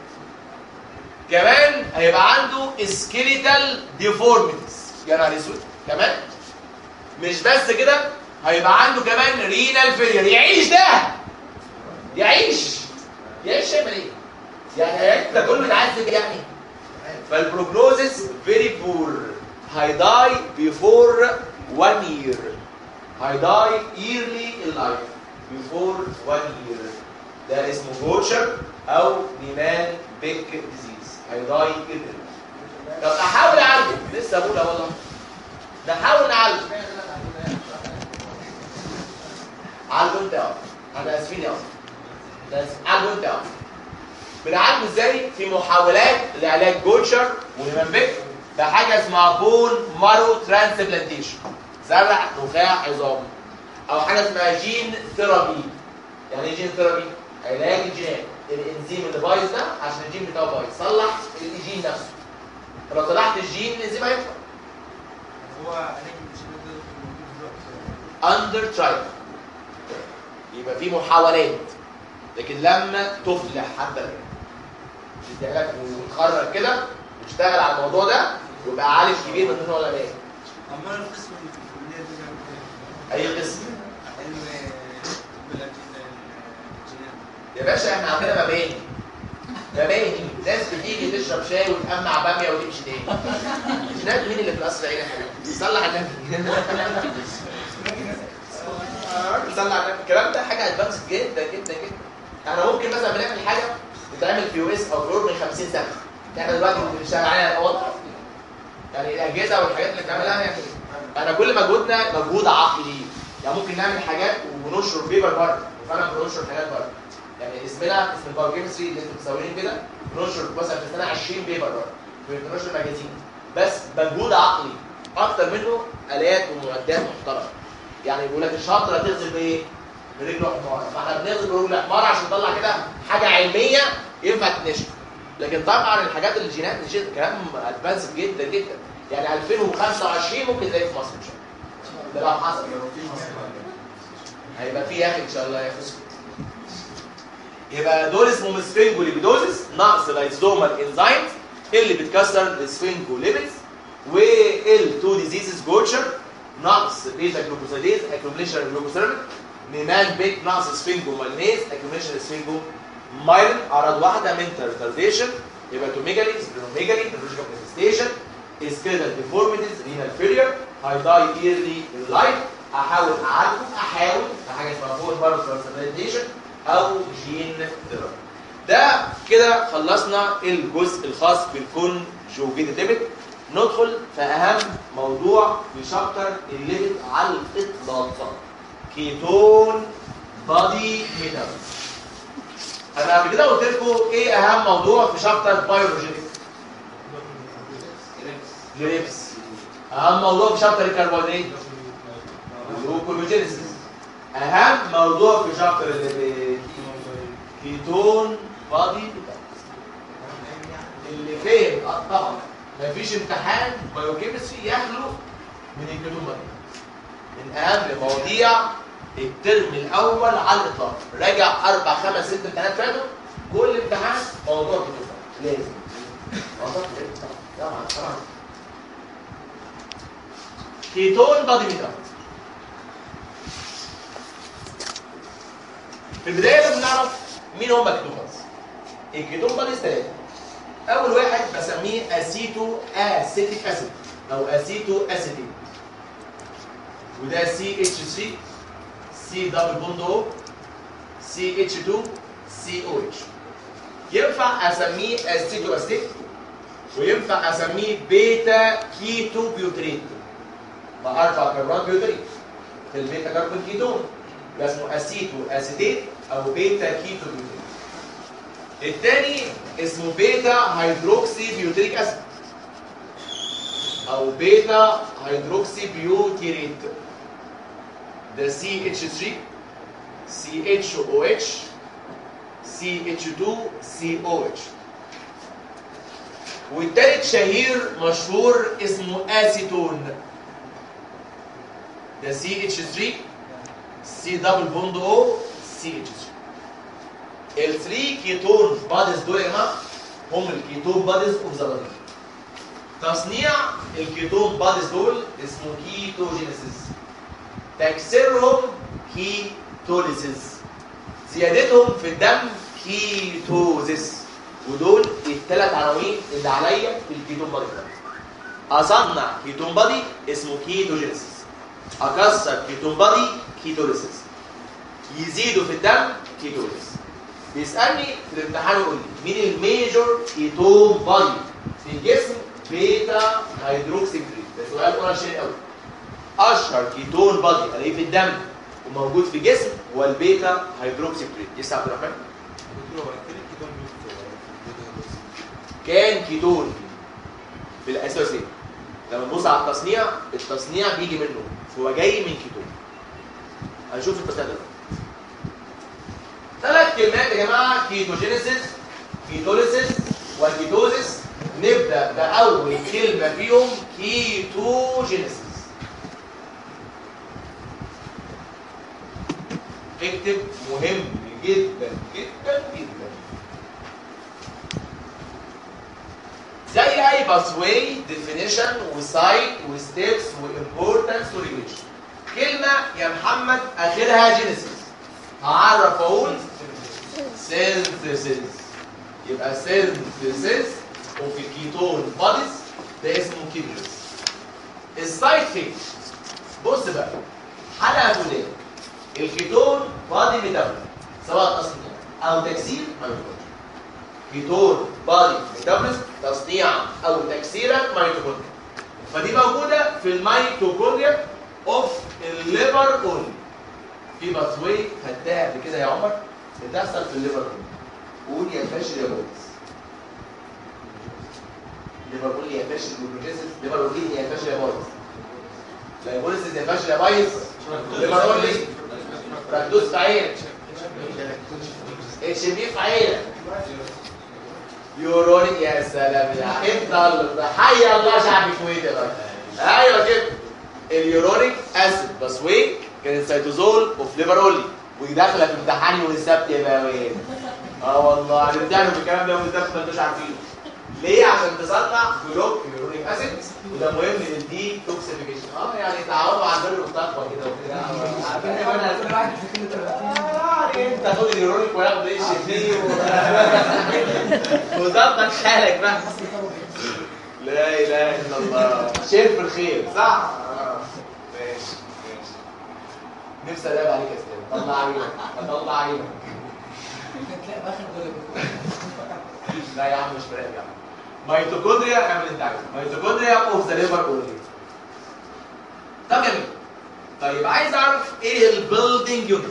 كمان هيبقى عنده سكيليتال ديفورميتيز يا نهار اسود كمان مش بس كده هيبقى عنده كمان رينال فيلير يعيش ده يعيش يعيش يعمل ايه؟ يعني هيعيش ده كله متعذب يعني فالبروجنوزس فيري بور هيداي بيفور 1 يير هيداي ايرلي ان لايف بيفور 1 يير ده اسمه جوتشر او نيمان بيك ديزيز هيداي ايرلي طب احاول اعالجه لسه بقولها والله نحاول نعالجه عالجه انت يا أخ. احنا اسفين يا اصلا بس عالجه انت يا أخ. بنعالجه ازاي في محاولات لعلاج جوتشر ونيمان بيك بحاجه اسمها بون مارو ترانسبلانتيشن زرع نخاع عظام او حاجه اسمها جين ثيرابي يعني ايه جين ثيرابي علاج الجينات الانزيم اللي بايظ ده عشان الجين بتاعه بايظ صلح الجين نفسه لو صلحت الجين الانزيم هيطلع هو عليك مش هنقدر دلوقتي اندر ترايل يبقى في محاولات لكن لما تفلح حتى الان تستهلك وتخرج كده وتشتغل على الموضوع ده ويبقى عالم كبير من ضمن العلماء أما أنا القسم اللي في الكلية ده بيعمل إيه؟ اي قسم علم بالأجهزة الجينات يا باشا احنا عندنا مباني مباني ناس بتيجي تشرب شاي وتقمع باميه وتمشي تاني جنات مين اللي في القصر العيني يا حبيبي؟ صلى على النبي آه، صلى على النبي الكلام ده حاجه ادفانس جدا جدا جدا احنا ممكن مثلا بنعمل حاجه بتتعمل في يو اس او في اوروبا من 50 سنه احنا دلوقتي بنشتغل عليها الاوضاع يعني الاجهزه والحاجات اللي بنعملها يعني احنا كل مجهودنا مجهود عقلي يعني ممكن نعمل حاجات وننشر بيبر بره وفعلا بننشر حاجات بره يعني اسمنا اسم البايوكيمستري اللي انتم مصورين كده بننشر مثلا في السنه 20 بيبر بره بننشر ماجازين بس مجهود عقلي اكتر منه الات ومعدات محترمه يعني بيقول لك الشاطر هتغزل بايه؟ برجل حمار فاحنا بنغزل برجل حمار عشان نطلع كده حاجه علميه ينفع تتنشر لكن طبعا الحاجات اللي الجينات دي شيء كلام ادفانس جدا جدا يعني 2025 ممكن تلاقي في مصر ان شاء الله ده لو حصل هيبقى في يا اخي ان شاء الله يا اخي اسكت. يبقى دول اسمهم سفنجوليبيدوزس نقص لايزومال انزيمز اللي بتكسر السفنجوليبيدز وال2 ديزيزز جوتشر نقص بيتا جلوكوزيديز اكيوميليشن جلوكوسيرمين نيمان بيك نقص سفنجومالينيز اكيوميليشن سفنجو مايلين اعراض واحده من ريتارديشن يبقى توميجالي سبلينوميجالي نيفروجيكال مانيفستيشن سكيلال ديفورميتيز رينال فيلير هايداي ايرلي اللايف احاول اعالجه احاول في حاجه اسمها فول بارو ترانسبلانتيشن او جين ثيرابي ده كده خلصنا الجزء الخاص بالكونجوجيتد ليميت ندخل في اهم موضوع في شابتر الليميت على الاطلاق كيتون بادي ميتال انا قبل كده قلت لكم ايه اهم موضوع في شابتر بايولوجيكس جريبس اهم موضوع في شابتر الكربونات جلوكوجينيسيس اهم موضوع في شابتر اللي كيتون بادي ميتال اللي فهم آه طبعا مفيش امتحان بايوكيمستري يخلو من الكيتون بادي من اهم مواضيع الترم الاول على الاطلاق راجع اربع خمس ست امتحانات فاتوا كل امتحان موضوع كيتون بادي لازم موضوع كيتون بادي. طبعا طبعا كيتون بادي ميتال في البدايه لازم نعرف مين هم الكيتون باديز الكيتون باديز ثلاثه اول واحد بسميه اسيتو اسيتيك اسيد او اسيتو اسيتيك وده سي اتش 3 سي دبل بوند او سي اتش 2 سي او اتش ينفع اسميه اسيتو اسيتيك وينفع اسميه بيتا كيتو بيوتريت مع اربع كربونات بيوتريت في البيتا كربون كيتون ده اسمه اسيتو اسيتيت او بيتا كيتو بيوتريت الثاني اسمه بيتا هيدروكسي بيوتريك اسيد او بيتا هيدروكسي بيوتيريت ده سي اتش 3 سي اتش او اتش سي اتش 2 سي او اتش والتالت شهير مشهور اسمه اسيتون ده سي اتش 3 سي دبل بوند او سي اتش 3 ال 3 كيتون باديز دول يا جماعه هم الكيتون باديز اوف ذا بادي تصنيع الكيتون باديز دول اسمه كيتوجينيسيس تكسيرهم كيتوليسيس زيادتهم في الدم كيتوزيس ودول الثلاث عناوين اللي عليا في الكيتون بادي اصنع كيتون بادي اسمه كيتوجينيسيس اكسر كيتون بادي كيتوليسيس يزيدوا في الدم كيتوليسيس بيسالني في الامتحان يقول لي مين الميجور كيتون بادي في الجسم بيتا هيدروكسي ده سؤال قرشين قوي اشهر كيتون بادي الاقيه في الدم وموجود في الجسم هو البيتا هيدروكسي يسعى عبد الرحمن دكتور هو كان الكيتون بيوت كان كيتون في الاساسي لما نبص على التصنيع التصنيع بيجي منه هو جاي من كيتون هنشوف التصنيع ده ثلاث كلمات يا جماعه كيتوجينيسيس كيتوليسيس وكيتوزيس نبدا باول كلمه فيهم كيتوجينيسيس اكتب مهم جدا جدا جدا زي اي باسواي ديفينيشن وسايت وستيبس وامبورتنس وريليشن كلمه يا محمد اخرها جينيسيس هعرف اقول synthesis يبقى synthesis of الكيتون بوديز ده اسمه كيتوز السايد فين بص بقى حلقه فلان الكيتون بادي ميتابوليزم سواء تصنيع او تكسير ميتوكوندريا كيتون بادي ميتابوليزم تصنيعا او تكسيرا ميتوكوندريا فدي موجوده في الميتوكوندريا اوف الليفر اونلي في باثوي خدتها قبل كده يا عمر بتحصل في الليفر اونلي قول يا فاشل يا بوليس ليفر اونلي يا فاشل جلوكوزيس ليفر اونلي يا فاشل يا بوليس لا يا بوليس يا فاشل يا بايظ ليفر اونلي فردوس في عينك اتش بي في عينك يورونيك يا سلام يا انت حي الله شعب الكويت يا راجل ايوه كده اليورونيك اسيد بسويك كان السيتوزول اوف ليفر اونلي وداخله في امتحان يوم السبت يا باوي اه والله هنمتحنوا في الكلام ده يوم السبت ما انتوش عارفينه ليه عشان تصنع بلوك يورونيك اسيد وده مهم للدي توكسيفيكيشن اه يعني تعاونوا على البر والتقوى كده وكده كل واحد في كل 30 يعني انت خد اليورونيك وياخد ايش دي وظبط حالك بقى لا اله الا الله شايف في الخير صح؟ آه. ماشي ماشي نفسي الاقي عليك يا استاذ طلع عينك طلع عينك هتلاقي باخر دول لا يا عم مش فارق يا عم ميتوكوندريا اعمل انت عايزه ميتوكوندريا اوف ذا ليفر اونلي طب جميل طيب عايز اعرف ايه البيلدينج يونت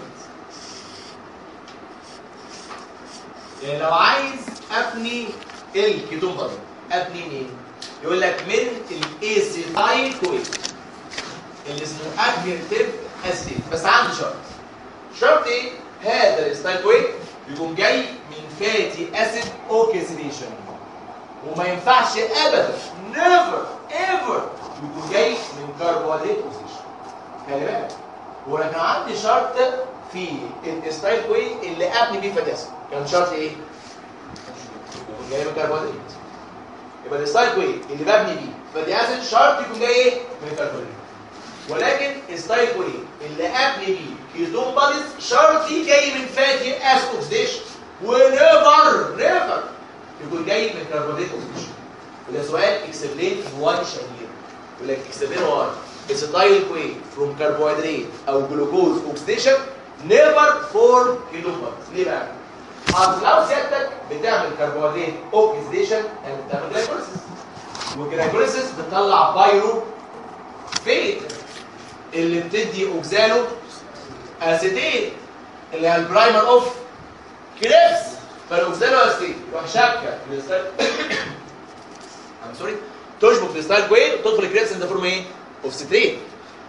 يعني لو عايز ابني الكيتون بادي ابني منين يقول لك من الايسيتايل كوين اللي اسمه ادجكتيف اسيد بس عندي شرط شرط ايه هذا الستايل كوين بيكون جاي من فاتي اسيد اوكسيديشن وما ينفعش ابدا نيفر ايفر يكون جاي من كربوهيدرات اوكسيديشن خلي بالك هو انا كان عندي شرط في الستايل كوين اللي ابني بيه فاتي اسيد كان شرط ايه؟ يكون جاي من كربوهيدرات يبقى الستايل كوين اللي ببني بيه فاتي اسيد شرط يكون جاي ايه؟ من كربوهيدرات ولكن الستايل كوين اللي ابني بيه كيتون باديز شرطي جاي من فاتي اسيد اوكسيديشن ونيفر نيفر يكون جاي من كربونات اوكسيديشن وده سؤال اكسبلين واي شهير يقول لك اكسبلين واي اسيتايل كوين فروم كربوهيدرات او جلوكوز اوكسيديشن نيفر فورم كيتون باديز ليه بقى؟ اصل لو سيادتك بتعمل كربوهيدرات اوكسيديشن يعني بتعمل جلايكوليسيس والجلايكوليسيس بتطلع بايرو فين اللي بتدي اوكزالو اسيتين اللي هي البرايمر اوف كريبس فالاوكزالو اسيتين يروح شابكه في الستايل ام سوري تشبك في الستايل كوين وتدخل الكريبس ان فورم ايه؟ اوف ستريت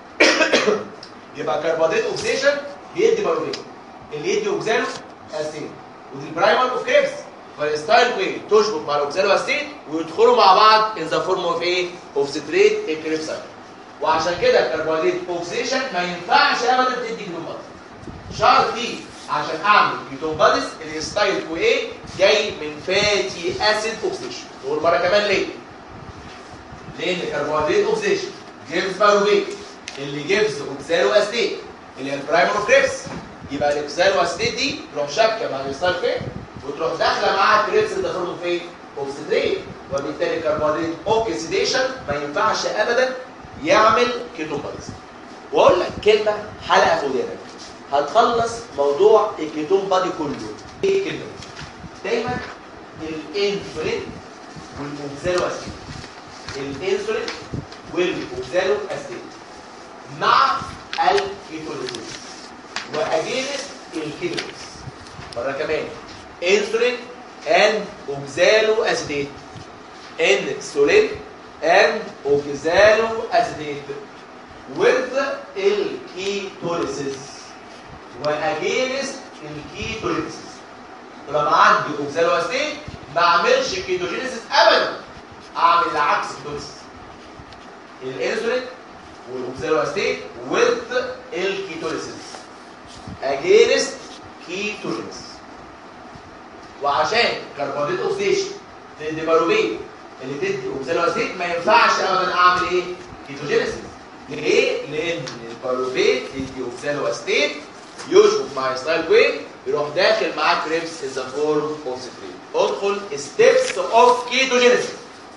يبقى كربوهيدرات اوكسيشن بيدي بايروفين اللي يدي اوكزالو اسيتين ودي البرايمر اوف كريبس فالستايل كوين تشبك مع الاوكزالو اسيتين ويدخلوا مع بعض ان ذا فورم اوف ايه؟ اوف ستريت الكريبس وعشان كده الكربوهيدرات اوكسيشن ما ينفعش ابدا تدي كيتون بادز شرطي عشان اعمل كيتون بادز الستايل كو ايه جاي من فاتي اسيد اوكسيشن نقول مره كمان ليه لان الكربوهيدرات اوكسيشن جيفز بايروفيت اللي جيفز اوكسالو اسيد اللي هي البرايمر اوف كريبس يبقى الاوكسالو اسيد دي تروح شابكه مع الستايل فين وتروح داخله مع الكريبس اللي داخلهم فين اوكسيدريت وبالتالي الكربوهيدرات اوكسيديشن ما ينفعش ابدا يعمل كيتون بادز واقول لك كلمه حلقه في ودانك هتخلص موضوع الكيتون بادي كله ايه الكلمه دي؟ دايما الانسولين والاوكزالو اسيد الانسولين والاوكزالو اسيد مع الكيتوليسيس واجينس الكيتوليس مره كمان انسولين and اوكزالو اسيديت انسولين and oxaloacetate with الكيتوليسيس واجينست الكيتوليسيس طالما عندي اوكزالواسيت ما اعملش كيتوجينيسيس ابدا اعمل العكس كيتوليسيس الانسولين والاوكزالواسيت with الكيتوليسيس اجينست كيتوجينيسيس وعشان كربونات اوكسيشن تدي باروبين اللي تدي اوكسالواسيت ما ينفعش ابدا اعمل ايه؟ كيتوجينيسيس ليه؟ لان الباروفيت يدي اوكسالواسيت يشبك مع ستايل كوين يروح داخل معاه كريبس از فورم اوف ستريت ادخل ستيبس اوف كيتوجينيسيس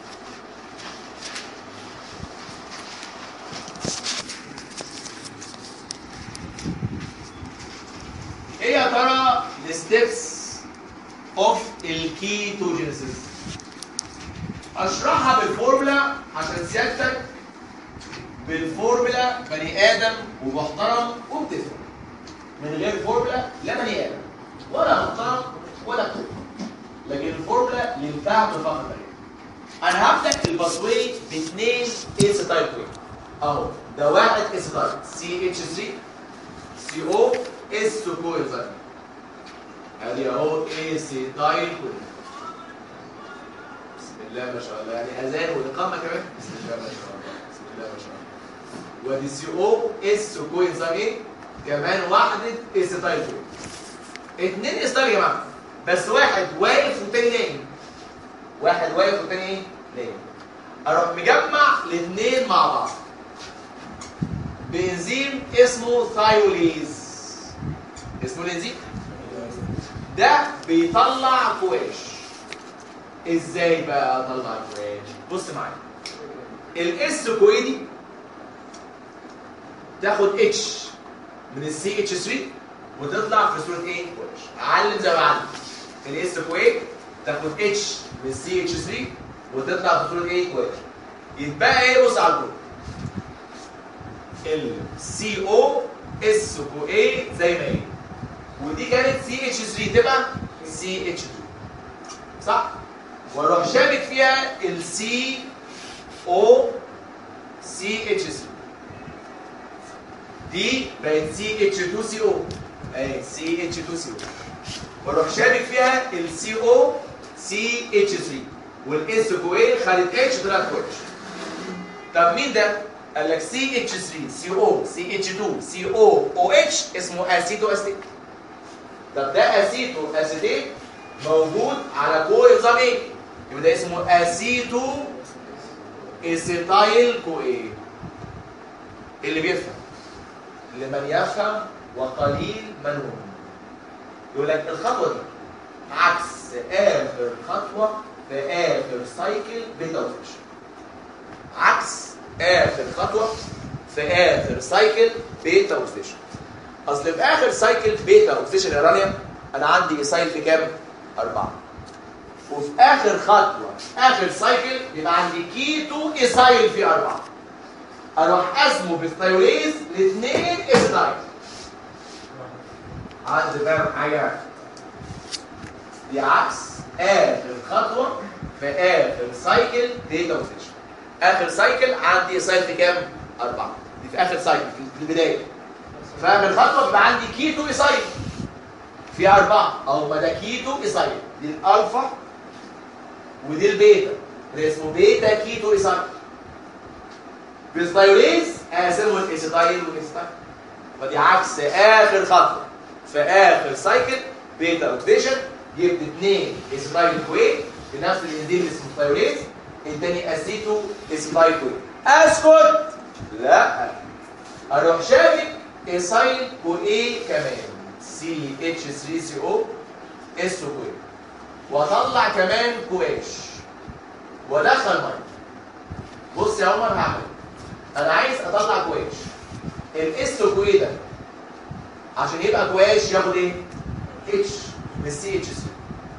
ايه يا ترى الستيبس اوف الكيتوجينيسيس اشرحها بالفورمولا عشان سيادتك بالفورمولا بني ادم ومحترم وبتفهم من غير فورمولا لا بني ادم ولا محترم ولا بتفهم لكن الفورمولا للفهم فقط لا غير. انا هبدا الباسوي باثنين اس تايب وي اهو ده واحد اس تايب سي اتش 3 سي او اس كويزر ادي اهو اس تايب وي بسم الله ما شاء الله يعني اذان واقامه كمان بسم الله ما شاء الله بسم الله ما شاء الله ودي سي او اس كوينزام ايه كمان واحده اس تايب اتنين اس تايب يا جماعه بس واحد واقف والتاني نايم واحد واقف والتاني ايه نايم اروح مجمع الاثنين مع بعض بانزيم اسمه ثايوليز اسمه الانزيم ده بيطلع كواش ازاي بقى اطلع كواش بص معايا الاس كوي دي تاخد اتش من السي اتش 3 وتطلع في صوره ايه كواش علم زي ما علم الاس كوي تاخد اتش من السي اتش 3 وتطلع في صوره ايه كواش يتبقى ايه بص على الجروب السي او اس كو اي زي ما هي ودي كانت سي اتش 3 تبقى سي اتش 2 صح واروح شابك فيها السي او سي اتش 3 دي بقت سي اتش 2 سي او اهي سي اتش 2 سي او واروح شابك فيها السي او سي اتش 3 والاس كو اي خدت اتش طلعت كو اتش طب مين ده؟ قال لك سي اتش 3 سي او سي اتش 2 سي او او اتش اسمه اسيتو اسيتيك طب ده اسيتو اسيتيك موجود على كو نظام ايه؟ يبقى ده اسمه اسيتو اسيتايل كو ايه اللي بيفهم لمن يفهم وقليل من هم يقول لك الخطوه دي عكس اخر خطوه في اخر سايكل بيتا اوفيشن عكس اخر خطوه في اخر سايكل بيتا اوكسيديشن اصل في اخر سايكل بيتا اوكسيديشن يا رانيا انا عندي ايسايل في كام؟ أربعة وفي اخر خطوه اخر سايكل يبقى عندي كيتو ايسايل في أربعة اروح اسمه بالثيوليز لاثنين ايسايل عندي فاهم حاجه دي عكس اخر خطوه في اخر سايكل بيتا اوكسيديشن اخر سايكل عندي سايكل في كام؟ أربعة دي في اخر سايكل في البدايه فمن الخطوه بيبقى عندي كيتو ايسايل في أربعة أو ما ده كيتو ايسايل دي الألفا ودي البيتا ده اسمه بيتا كيتو ايسايل بالثيوليز اقسمه الايسيتايل والايسيتايل فدي عكس اخر خطوه في اخر سايكل بيتا اوكسيديشن جبت اثنين ايسيتايل كوي بنفس الانزيم اسمه الثيوليز اداني اسيتو ايسيتايل كوي اسكت لا اروح شابك ايسايل كو اي كمان سي اتش 3 سي او اس كو اي واطلع كمان كواش وادخل ميه بص يا عمر هعمل انا عايز اطلع كواش الاس كو اي ده عشان يبقى كواش ياخد ايه اتش من سي اتش 3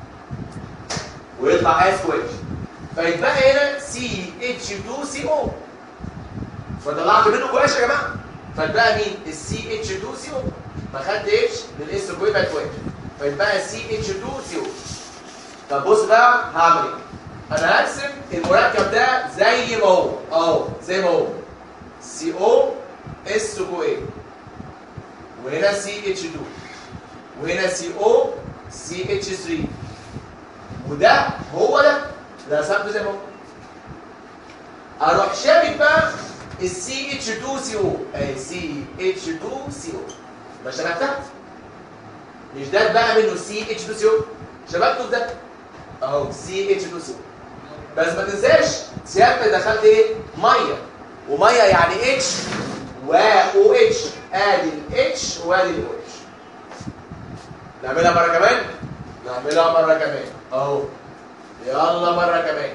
ويطلع اس كواش فيتبقى هنا سي اتش 2 سي او فطلعت منه كواش يا جماعه فاتبقى مين السي اتش 2 سي او ما خدت اتش للاس كو يبقى كواش فيتبقى سي اتش 2 سي او طب بص بقى هعمل ايه انا هرسم المركب ده زي ما هو اهو زي ما هو سي او اس كو اي وهنا سي اتش 2 وهنا سي او سي اتش 3 وده هو ده ده رسمته زي ما هو اروح شابك بقى السي اتش 2 سي او اهي سي اتش 2 سي او ما شبكتها مش ده بقى منه سي اتش 2 سي او شبكته في ده اهو سي اتش 2 سي او بس ما تنساش سيادتك دخلت ايه ميه وميه يعني اتش و او اتش ادي الاتش وادي الاو اتش نعملها مره كمان نعملها مره كمان اهو يلا مره كمان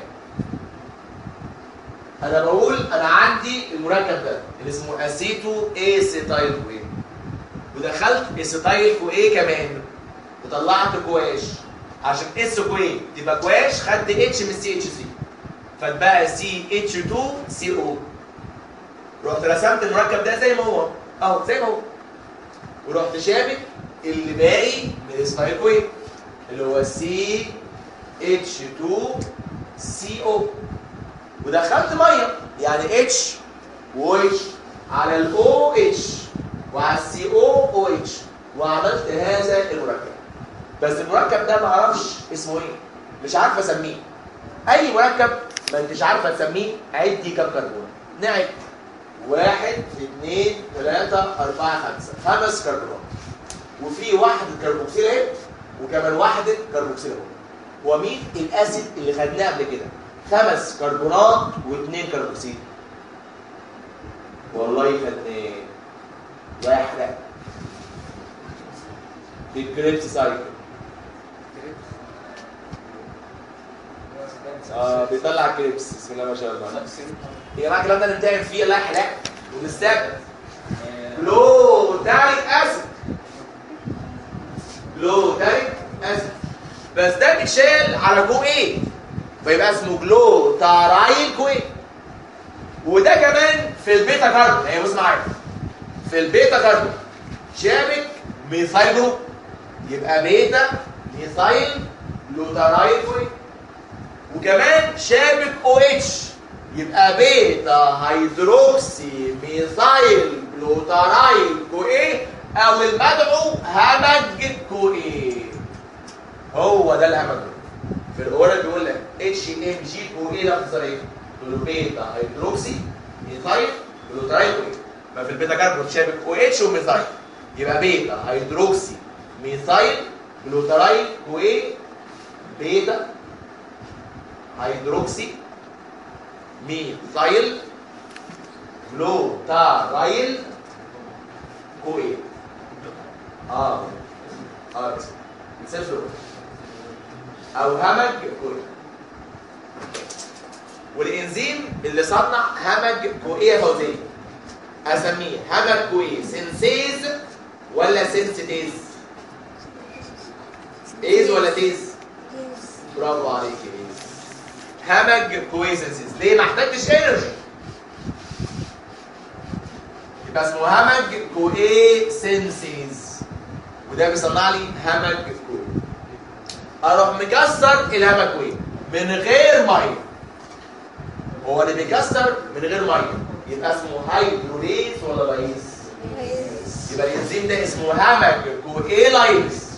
انا بقول انا عندي المركب ده اللي اسمه اسيتو ايسيتايل كوين ودخلت اسيتايل كوين كمان وطلعت كواش عشان اس كوين تبقى كواش خدت اتش من سي اتش 3 فاتبقى سي اتش 2 سي او رحت رسمت المركب ده زي ما هو اهو زي ما هو ورحت شابك اللي باقي من اسماعيل كوين اللي هو سي اتش 2 سي او ودخلت ميه يعني اتش و اتش على الاو اتش وعلى السي او او اتش وعملت هذا المركب بس المركب ده ما اعرفش اسمه ايه مش عارف اسميه اي مركب ما انتش عارفه تسميه عدي كام كربون نعد واحد اثنين ثلاثة أربعة خمسة خمس كربونات وفي واحدة كربوكسيل اهي وكمان واحدة كربوكسيل اهو هو مين الاسيد اللي خدناه قبل كده خمس كربونات واثنين كربوكسيل والله خدناه واحدة في الكريبس سايكل اه بيطلع كريبس بسم الله ما شاء الله يا جماعه الكلام ده نمتحن فيه لا حلاق ونستقبل لو تاريك اسيد لو تاريك اسيد بس ده بيتشال على جو ايه فيبقى اسمه جلو تارايل كوي وده كمان في البيتا كاربون هي بص معايا في البيتا كاربون شابك ميثايل جروب يبقى بيتا ميثايل لوتارايل كوي وكمان شابك او اتش يبقى بيتا هيدروكسي ميثايل جلوتارايل كو ايه او المدعو همج كو ايه هو ده الهمج في الاورال بيقول لك اتش ام جي كو ايه ده اختصار ايه؟ تقول له بيتا هيدروكسي ميثايل جلوتارايل كو ايه ففي البيتا كاربون شابك او اتش وميثايل يبقى بيتا هيدروكسي ميثايل جلوتارايل كو ايه بيتا هيدروكسي ميثايل جلوتارايل كو ايه اه اه صفر او همج كو ايه والانزيم اللي صنع همج كو ايه يا فوزيه اسميه همج كو ايه سينسيز ولا سينسيتيز ايز ولا تيز برافو عليك ايز همج كويسنسز ليه ما احتاجتش انرجي يبقى اسمه همج كويسنسز وده بيصنع لي همج كوي اروح مكسر الهمج كوي من غير ميه هو اللي بيكسر من غير ميه يبقى اسمه هيدروليز ولا لايز يبقى الانزيم ده اسمه همج كويلايز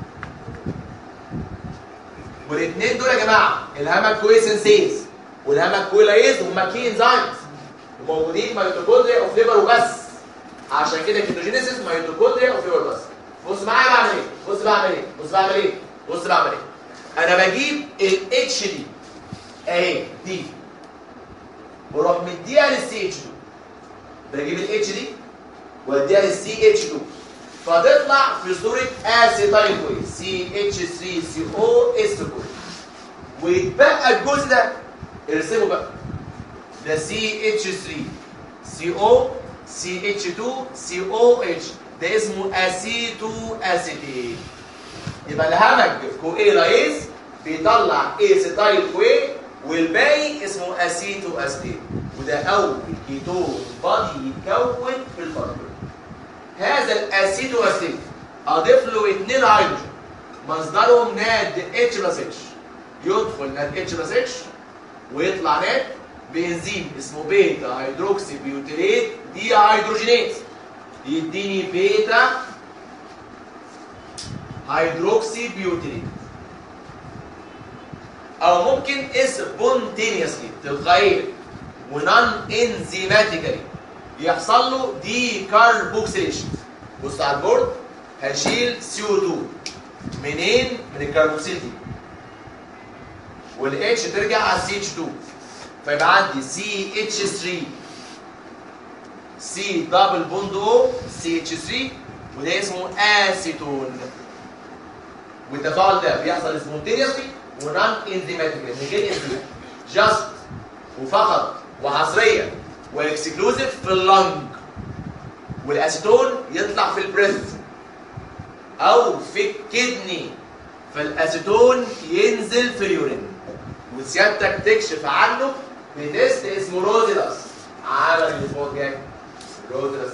والاثنين دول يا جماعه الهامك كويسنسيز والهامك كويلايز هما كي انزيمز وموجودين في ميتوكوندريا اوف ليفر وبس عشان كده كيتوجينيسيس ميتوكوندريا اوف ليفر بس بص معايا بعمل ايه بص بعمل ايه بص بعمل ايه بص بعمل ايه انا بجيب الاتش دي اهي دي واروح مديها للسي اتش 2 بجيب الاتش دي واديها للسي اتش 2 فتطلع في صورة اسيتايل كويس سي اتش 3 سي او اس كويس ويتبقى الجزء ده ارسمه بقى ده سي اتش 3 سي او سي اتش 2 سي او اتش ده اسمه اسيتو اسيتيت يبقى الهمج كوي لايز بيطلع اسيتايل كوي والباقي اسمه اسيتو اسيتيت وده اول كيتون بادي يتكون في الفرد هذا الاسيدو اسيد اضيف له اثنين هيدروجين مصدرهم ناد اتش بلس اتش يدخل ناد اتش بلس اتش ويطلع ناد بانزيم اسمه بيتا هيدروكسي بيوتيريت دي هيدروجينيز يديني بيتا هيدروكسي بيوتيريت او ممكن سبونتينيوسلي تلقائيا ونون انزيماتيكالي يحصل له دي كاربوكسيليشن بص على البورد هشيل سي او 2 منين من الكربوكسيل دي والاتش ترجع على السي اتش 2 فيبقى عندي سي اتش 3 سي دبل بوند او سي اتش 3 وده اسمه اسيتون والتفاعل ده بيحصل سبونتينيوسلي ونون انزيماتيكلي من غير انزيم جاست وفقط وحصريا واكسكلوزيف في اللنج والاسيتون يطلع في البريث او في الكدني فالاسيتون ينزل في اليورين وسيادتك تكشف عنه بتيست اسمه روديلاس عمل الاسبوع الجاي روديلاس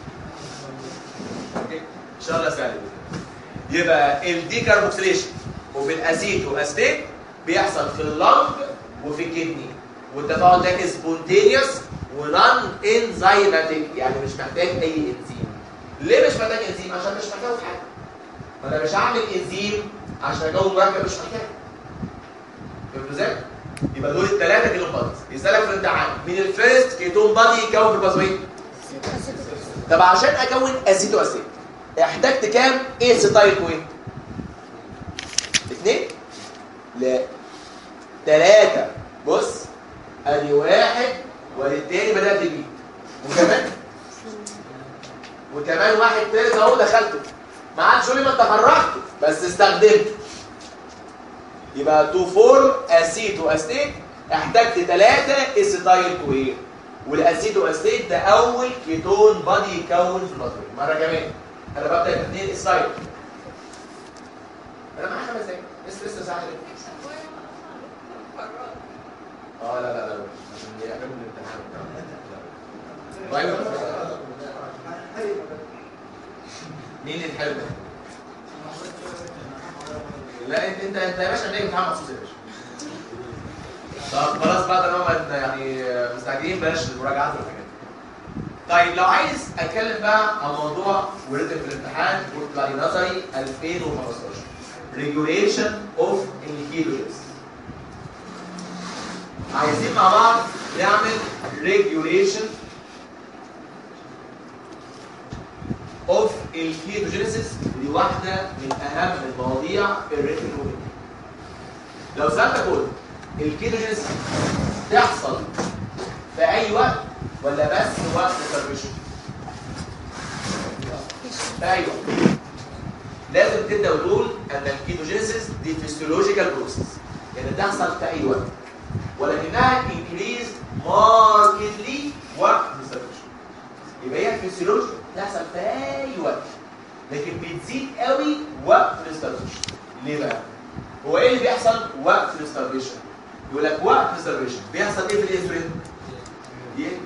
اوكي ان شاء الله سهل جدا. يبقى الديكربوكسيليشن وبالاسيتو استيت بيحصل في اللنج وفي الكدني والتفاعل ده سبونتينيوس ونون انزيماتيك يعني مش محتاج اي انزيم ليه مش محتاج انزيم عشان مش محتاجه في حاجه ما انا مش هعمل انزيم عشان اكون مركب مش محتاج فهمتوا ازاي يبقى دول الثلاثه كيتون باديز يسالك في الامتحان مين الفيرست كيتون بادي يكون في البازوين طب عشان اكون اسيتو اسيت احتجت كام ايسيتايل كوين اثنين لا ثلاثة بص ادي واحد والتاني بدأت بيه وكمان وكمان واحد تالت اهو دخلته ما عادش يقول لي ما انت خرجته بس استخدمته يبقى تو فورم اسيتو استيت احتجت ثلاثة اسيتايل كوين والاسيتو استيت ده اول كيتون بادي يكون في البطريق مرة كمان انا ببدأ باثنين اسيتايل انا معايا خمس دقايق لسه لسه ساعة ليه؟ اه لا لا لا عشان يعملوا الامتحان طيب مين اللي الحلو ده؟ لا انت انت انت يا باشا جاي امتحان مخصوص يا باشا طب خلاص بقى طالما يعني مستعجلين بلاش المراجعات والحاجات دي. طيب لو عايز اتكلم بقى عن موضوع وريتم في الامتحان قلت بعد نظري 2015 regulation of inhibitors عايزين مع بعض نعمل regulation of الكيتوجينيسيس ودي واحده من اهم المواضيع في الريتم لو سالتك قلت الكيتوجينيسيس تحصل في اي وقت ولا بس وقت التربيشن؟ في اي وقت لازم تبدا وتقول ان الكيتوجينيسيس دي فيسيولوجيكال بروسيس يعني تحصل في اي وقت ولكنها انكريز ماركتلي وقت السيرفيشن يبقى هي فيسيولوجي تحصل في اي وقت لكن بتزيد قوي وقت الستارفيشن ليه بقى؟ هو ايه اللي بيحصل وقت الستارفيشن؟ يقول لك وقت الستارفيشن بيحصل ايه في الانسولين؟ يقل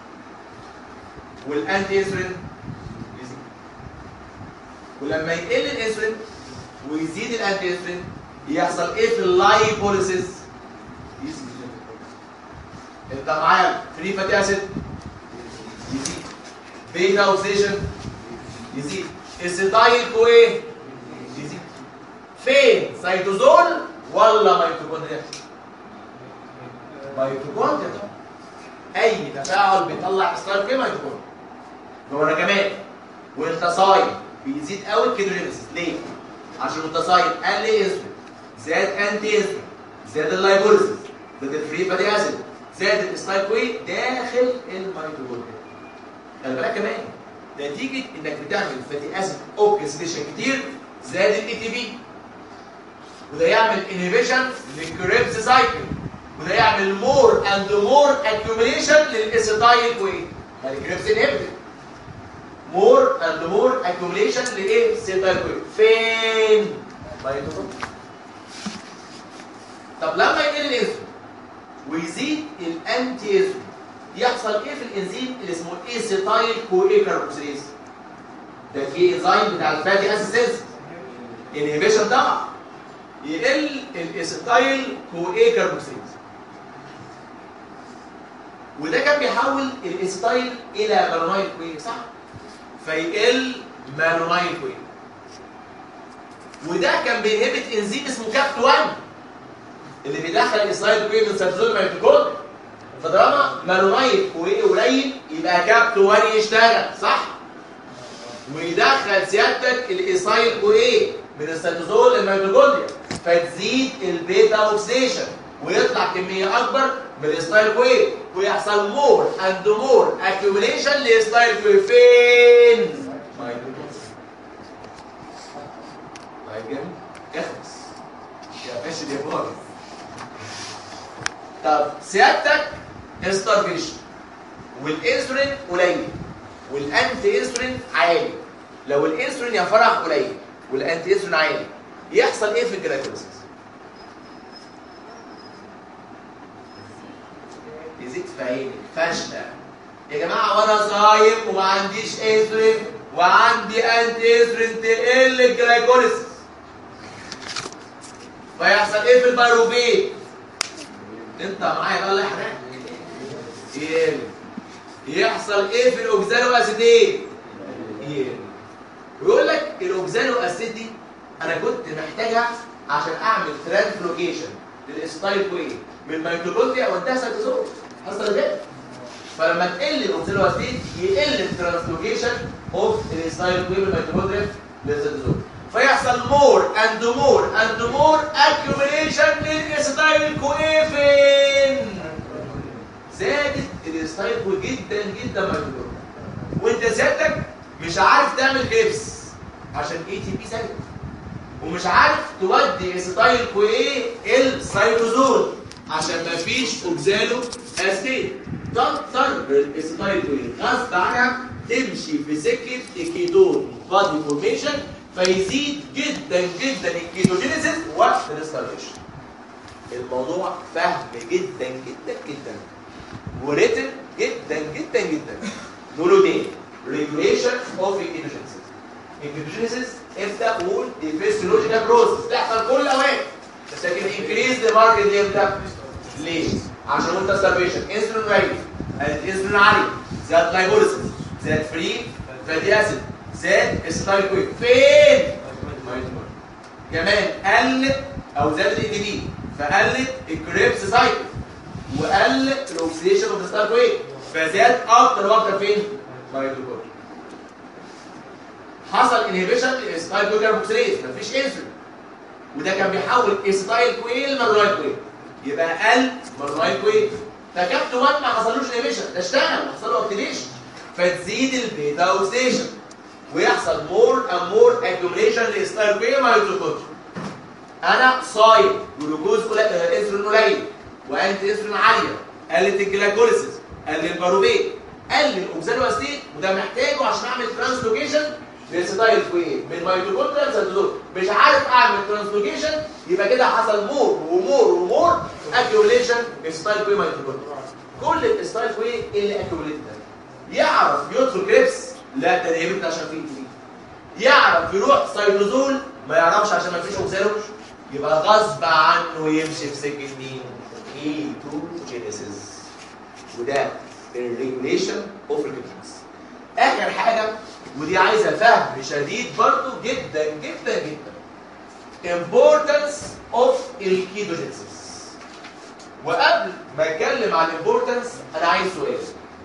والانتي انسولين يزيد ولما يقل الانسولين ويزيد الانتي انسولين يحصل ايه في اللايبوليسيس؟ يزيد انت معايا فري فاتي اسيد يزيد بيتا اوكسيشن يزيد السيتايل كو ايه يزيد فين سيتوزول ولا ميتوكوندريا ميتوكوندريا طبعا اي تفاعل بيطلع اسرار في ميتوكوندريا جوه كمان والتصايل بيزيد قوي الكيتوجينيسيس ليه عشان التصايل قل انسولين زاد انتي انسولين زاد اللايبوليسيس زاد الفري فاتي اسيد زاد الستايكوي داخل الميتوكوندريا خلي بالك كمان نتيجه انك بتعمل فاتي اسيد اوكسيديشن كتير زاد الاي تي بي وده يعمل انهبيشن للكريبس سايكل وده يعمل مور اند مور اكيوميليشن للاسيتايل كوي ما الكريبس انهبيتد مور اند مور اكيوميليشن لايه اسيتايل كوي فين ميتوكوندريا طب لما يقل الانسولين ويزيد الانتي انسولين يحصل ايه في الانزيم اللي اسمه ايسيتايل كو اي كاربوكسيليز ده في انزيم بتاع الفاتي اسيد انهبيشن طبعا يقل الايسيتايل كو اي كاربوكسيليز وده كان بيحول الايسيتايل الى مالونايل كوي صح فيقل مالونايل كوي وده كان بينهبت انزيم اسمه كابت 1 اللي بيدخل الايسيتايل كوي من سيتوزول الميتوكوندريا فطالما مالونايت كوي قليل يبقى كابت 1 يشتغل صح ويدخل سيادتك الايسايل كوي من السيتوزول للميتوكوندريا فتزيد البيتا اوكسيشن ويطلع كميه اكبر من الايسايل كوي ويحصل مور اند مور اكيوميليشن لايسايل كوي فين؟ ميتوكوندريا طيب جميل اخلص يا فاشل يا باظ طب سيادتك ستارفيشن والانسولين قليل والانتي انسولين عالي لو الانسولين يا فرح قليل والانتي انسولين عالي يحصل ايه في الجلايكوليسيس يزيد في عينك فاشله يا جماعه وانا صايم وما عنديش انسولين وعندي انتي انسولين تقل الجلايكوليسيس فيحصل ايه في البيروفيت انت معايا بقى الله يحرقك يقل يحصل ايه في الاوكزالو اسيدين يقل ويقول لك الاوكزالو اسيد دي انا كنت محتاجها عشان اعمل ترانسلوكيشن للاستايل كوين من ميتوكوندريا وانتهى سيتوزول حصل ده فلما تقل الاوكزالو اسيد يقل الترانسلوكيشن اوف الاستايل كوين من ميتوكوندريا للسيتوزول فيحصل مور اند مور اند مور اكيوميليشن للاستايل كويفين زادت الاستايل كوي جدا جدا ميتوكوندريا وانت سيادتك مش عارف تعمل كريبس عشان اي تي بي سالب ومش عارف تودي اسيتايل كويه السيتوزول عشان ما فيش اوكزالو اسيد تضطر الاسيتايل كويه غصب عنها تمشي في سكه الكيتون بادي فورميشن فيزيد جدا جدا الكيتوجينيسيس وقت الاستارفيشن الموضوع فهم جدا جدا جدا وريتن جدا جدا جدا نقوله تاني regulation of الكيتوجينيسيس الكيتوجينيسيس ابدا قول دي فيسيولوجيكال بروسس تحصل كل اوقات بس لكن انكريز ذا ماركت امتى؟ ليه؟ عشان وانت ستارفيشن انسولين قليل الانسولين عالي زاد لايبوليسيس زاد فري فاتي اسيد زاد ستايل كويك فين؟ كمان قل او زاد الاي دي بي فقلت الكريبس سايكل وقل الاكسيديشن اوف ستار كويك فزاد اكتر واكتر فين؟ مايتوكوندريا حصل انهبيشن للستايل كويل كاربوكسيليز مفيش انسولين وده كان بيحول استايل كويل مرورايد كويل يبقى قل مرورايد كويل فكابت 1 ما حصلوش انهبيشن ده اشتغل حصل له اكتيفيشن فتزيد البيتا اوكسيديشن ويحصل مور اند مور اكيوميليشن لستايل كويل مايتوكوندريا انا صايم جلوكوز قليل آه، انسولين قليل وانتي انسولين عاليه قلت الجلايكوليسيس قل الباروبيت قل الاوكسالو اسيد وده محتاجه عشان اعمل ترانسلوكيشن للستايل كوين من ميتوكوندريا لسيتوزول مش عارف اعمل ترانسلوكيشن يبقى كده حصل مور ومور ومور اكيوميليشن للستايل كوين ميتوكوندريا كل الستايل كوين اللي اكيوميليت ده يعرف يدخل كريبس لا ده نهبت عشان فيه فيه يعرف يروح سيتوزول ما يعرفش عشان ما فيش اوكسالو يبقى غصب عنه يمشي في سكه مين؟ كيتوجينيسيس وده الريجوليشن اوف الكيتوجينيسيس اخر حاجه ودي عايزه فهم شديد برضو جدا جدا جدا importance of الكيتوجينيسيس وقبل ما اتكلم عن الامبورتنس انا عايز سؤال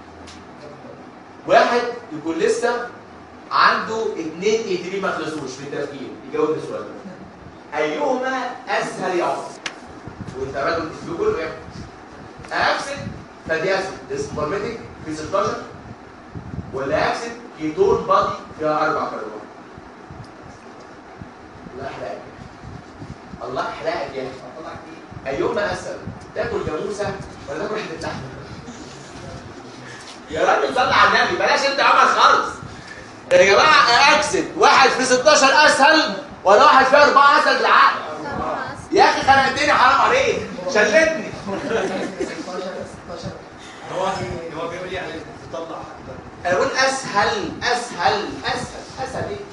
واحد يكون لسه عنده اتنين اي تي ما خلصوش في التفكير يجاوب السؤال ده ايهما اسهل يعرف وانت راجل تسلوك كله يعني اكسد فدي اسيد اسبرماتيك في 16 ولا اكسد كيتون بادي فيها اربع كربونات الله يحرقك الله يحرقك يا اخي ايهما اسهل تاكل جاموسه ولا تاكل حته لحمه يا راجل صلي على النبي بلاش انت عمل خالص يا جماعه اكسد واحد في 16 اسهل ولا واحد في اربعه اسهل بالعقل يا اخي خنقتني حرام عليك شلتني 16 16 هو هو بيقول لي يعني تطلع حتى انا بقول اسهل اسهل اسهل اسهل ايه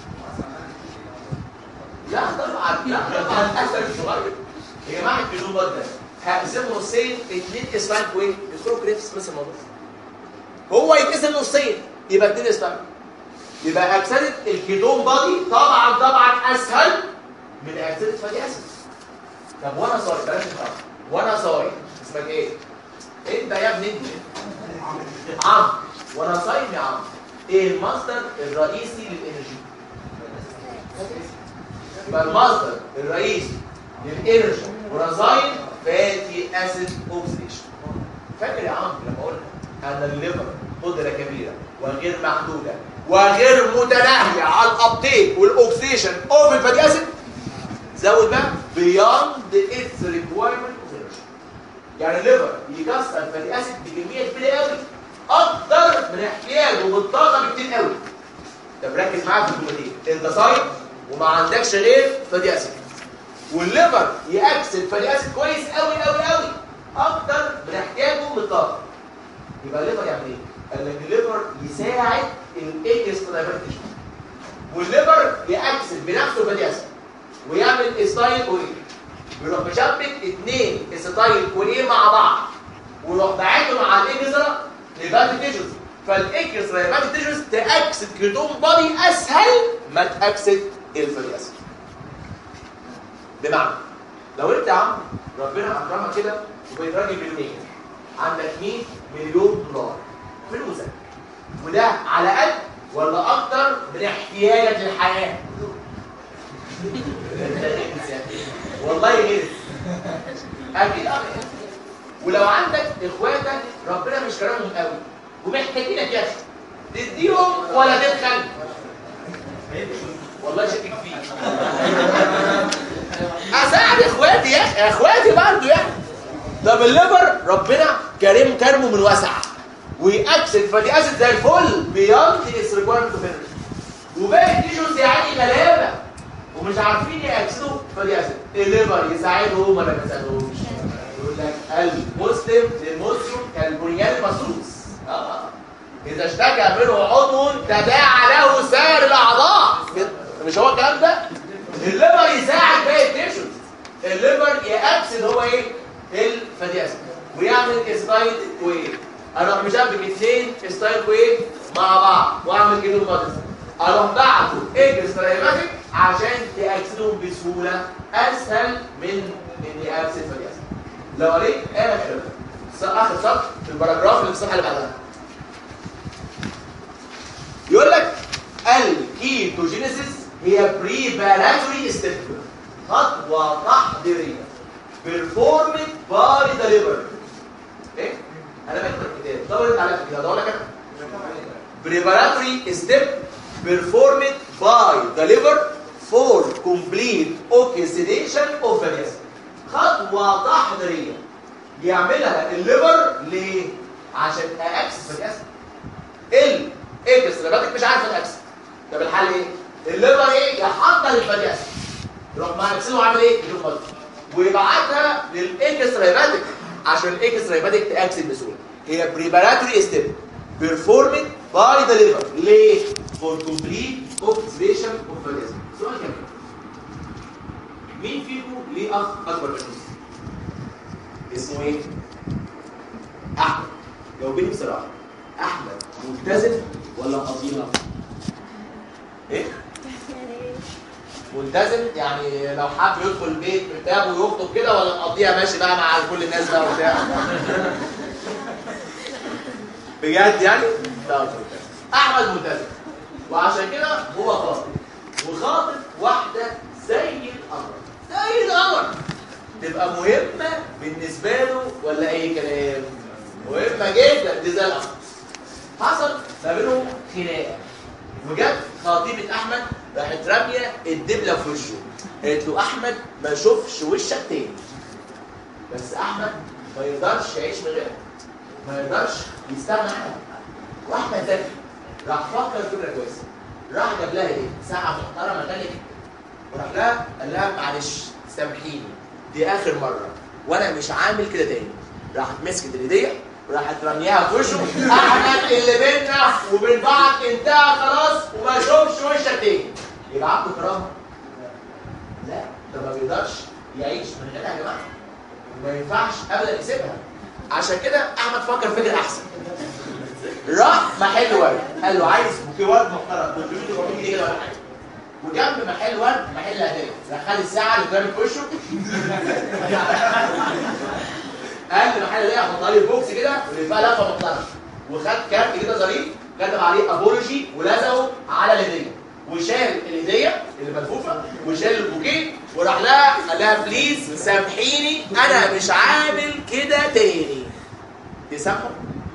لا طبعا لا طبعا اسهل شويه يا جماعه الجنوب ده هقسمه نصين اثنين اسفان كوين يدخلوا كريبس بس الموضوع هو يتقسم نصين يبقى اثنين اسفان يبقى اكسده الكيتون بادي طبعا طبعا اسهل من اكسده فاتي اسيد طب وانا صايم بلاش الخمر وانا صايم اسمك ايه؟ انت يا ابني انت عمرو وانا صايم يا عمرو ايه المصدر الرئيسي للانرجي؟ يبقى المصدر الرئيسي للانرجي وانا صايم فاتي اسيد اوكسيديشن فاكر يا عمرو لما قلنا ان الليفر قدره كبيره وغير محدوده وغير متناهيه على الابتيك والاكسيشن اوف الفاتي اسيد زود بقى beyond its requirement of energy يعني الليفر يكسر الفاتي اسيد بكميه كبيره قوي اكتر من احتياجه بالطاقه بكتير قوي طب ركز معايا في الجملتين انت صايم وما عندكش غير فاتي اسيد والليفر ياكسد فاتي اسيد كويس قوي قوي قوي اكتر من احتياجه بالطاقه يبقى الليفر يعمل ايه؟ قال لك الليفر يساعد الاكسترافيرتيشن والليفر ياكسد بنفسه فاتي اسيد ويعمل استايل كويه ويروح مشبك اثنين استايل كويه مع بعض ويروح باعتهم على الاكسترا لباتي تيشوز فالاكسترا لباتي تيشوز تاكسد كيتون بادي اسهل ما تاكسد الفاتي اسيد بمعنى لو انت يا عم ربنا اكرمك كده وبقيت راجل مليونير عندك 100 مليون دولار فلوسك وده على قد ولا اكتر من احتياجك للحياه والله غير اكيد اكتر ولو عندك اخواتك ربنا مش كرمهم قوي ومحتاجينك يا اخي تديهم ولا تدخل والله شاكك فيك اساعد اخواتي يا اخي اخواتي برضه يا اخي طب الليفر ربنا كريم كرمه من وسع ويأكسد فدي اسيد زي الفل بياند اتس ريكويرمنت اوف وباقي التيشوز يعني غلابه ومش عارفين يأكسدوا فدي اسيد الليفر يساعدهم ولا ما يساعدهمش يقول لك المسلم للمسلم كالبنيان المصروص اه اذا اشتكى منه عضو تداعى له سائر الاعضاء مش هو الكلام ده الليفر يساعد باقي التيشوز الليفر يأكسد هو ايه الفدي اسيد ويعمل ستايل كويه اروح مشبك اثنين ستايل كويه مع بعض واعمل كيلو مادس اروح بعته اكسترا عشان تاكسدهم بسهوله اسهل من اني اكسد فدي اسيد لو قريت اخر اخر سطر في الباراجراف اللي في الصفحه اللي بعدها يقول لك الكيتوجينيسيس هي بريباراتوري ستيب خطوه تحضيريه performed by the liver ايه انا بكتب الكتاب دور انت على الكتاب دور لك انا preparatory step performed by the liver for complete oxidation of the acid خطوه تحضيريه يعملها الليفر ليه عشان اكسس الاسيد الاكسترا مش عارف الاكسس طب الحل ايه الليفر ايه يحضر الفاتي اسيد يروح مع نفسه عامل ايه يروح مضغوط ويبعتها للاكسترا هيباتيك عشان الاكسترا هيباتيك تاكسد بسهوله هي بريباراتوري ستيب بيرفورمد باي ذا ليفر ليه فور كومبليت اوكسيديشن اوف فاليزم سؤال كمان مين فيكم ليه اخ اكبر منه اسمه ايه احمد جاوبيني بصراحه احمد ملتزم ولا مقضيها ايه ملتزم يعني لو حب يدخل البيت مرتاب ويخطب كده ولا مقضيها ماشي بقى مع كل الناس بقى وبتاع بجد يعني؟ لا احمد ملتزم وعشان كده هو خاطب وخاطب واحده زي القمر زي القمر تبقى مهمه بالنسبه له ولا اي كلام؟ مهمه جدا دي زي القمر حصل ما بينهم خناقه وجت خطيبه احمد راحت راميه الدبله في وشه قالت له احمد ما اشوفش وشك تاني بس احمد ما يقدرش يعيش من غيرها ما يقدرش يستغنى عنها واحمد ذكي راح فكر فكره كويسه راح جاب لها ايه ساعه محترمه غاليه جدا وراح لها قال لها معلش سامحيني دي اخر مره وانا مش عامل كده تاني راحت مسكت الهديه وراحت رميها في وشه احمد اللي بيننا وبين بعض انتهى خلاص وما اشوفش وشك تاني يبقى عنده كرامه لا ده ما بيقدرش يعيش من غيرها يا جماعه ما ينفعش ابدا يسيبها عشان كده احمد فكر فكره احسن راح محل ورد قال له عايز بوكيه ورد محترم 300 400 جنيه كده ولا حاجه وجنب محل ورد محل هدايا راح خد الساعه اللي اترمت في وشه قال لي محل هدايا حطها لي البوكس كده ولفها لفه محترمه وخد كارت كده ظريف كتب عليه ابولوجي ولزقه على الهديه وشال الهديه اللي ملفوفه وشال البوكيه وراح لها قال لها بليز سامحيني انا مش عامل كده تاني تسامحه؟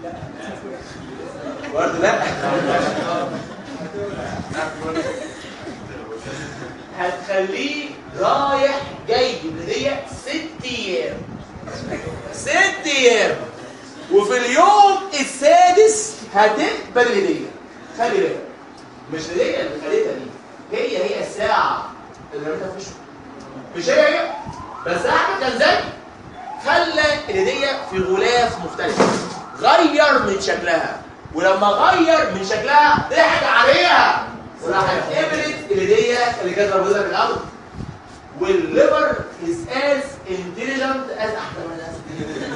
برضه لا هتخليه رايح جاي بهديه ست ايام ست ايام وفي اليوم السادس هتقبل الهديه خلي بالك مش الهديه اللي خدتها دي هي هي الساعه اللي رميتها في وشه مش هي هي بس احمد كان ذكي خلى الهديه في غلاف مختلف غير من شكلها ولما غير من شكلها ضحك عليها وراحت قبلت الهديه اللي كانت موجوده في الاول والليفر is as intelligent as احسن من الناس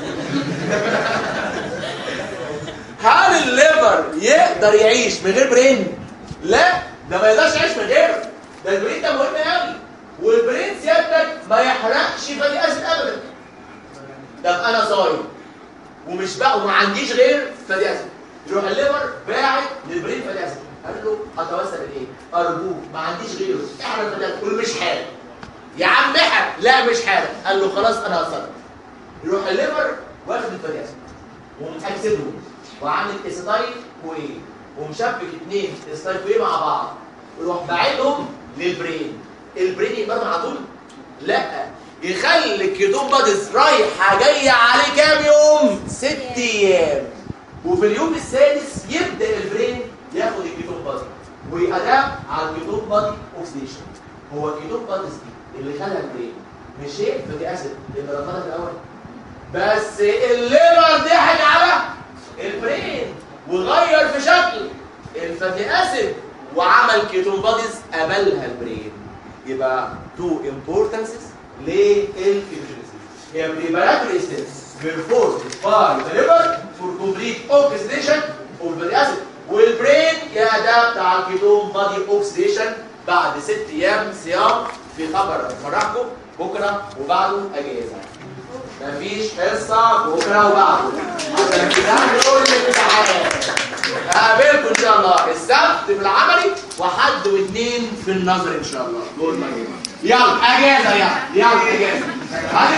هل الليفر يقدر يعيش من غير برين؟ لا ده ما يقدرش يعيش من غيره ده البرين ده مهم قوي والبرين سيادتك ما يحرقش فاتي اسيد ابدا طب انا صايم ومش بقى وما عنديش غير فاتي اسيد يروح الليفر باعت للبرين فاتي اسيد قال له اتوسل الايه؟ ارجوك ما عنديش غيره احرق فاتي اسيد قول مش حارق يا عم احرق لا مش حارق قال له خلاص انا هصرف يروح الليفر واخد الفاتي اسيد ومأكسدهم وعامل اسيتايل كويه ومشبك اتنين اسيتايل كويه مع بعض ويروح باعتهم للبرين البرين يبقى على طول لا يخلي الكيتون بادز رايحه جايه عليه كام يوم ست ايام وفي اليوم السادس يبدا البرين ياخد الكيتون بادز ويأداب على الكيتون بادي اوكسيديشن هو الكيتون بادز دي اللي خلى البرين مش هي فاتي اسيد اللي رفضها في الاول بس الليفر ضحك على البرين وغير في شكل الفاتي اسيد وعمل كيتون باديز قبلها البرين يبقى تو امبورتنسز للفيوجينيسيس هي بريباراتوري ستيبس بيرفورد باي ذا ليفر فور كومبليت اوكسيديشن اوف الفاتي اسيد والبرين يأدابت على الكيتون بادي اوكسيديشن بعد ست ايام صيام في خبر فرحكم بكره وبعده اجازه مفيش حصة بكرة وبعده عشان كده هنقول الامتحانات هقابلكم ان شاء الله السبت في العملي وحد واثنين في النظر ان شاء الله دول ما يلا اجازة يلا يلا اجازة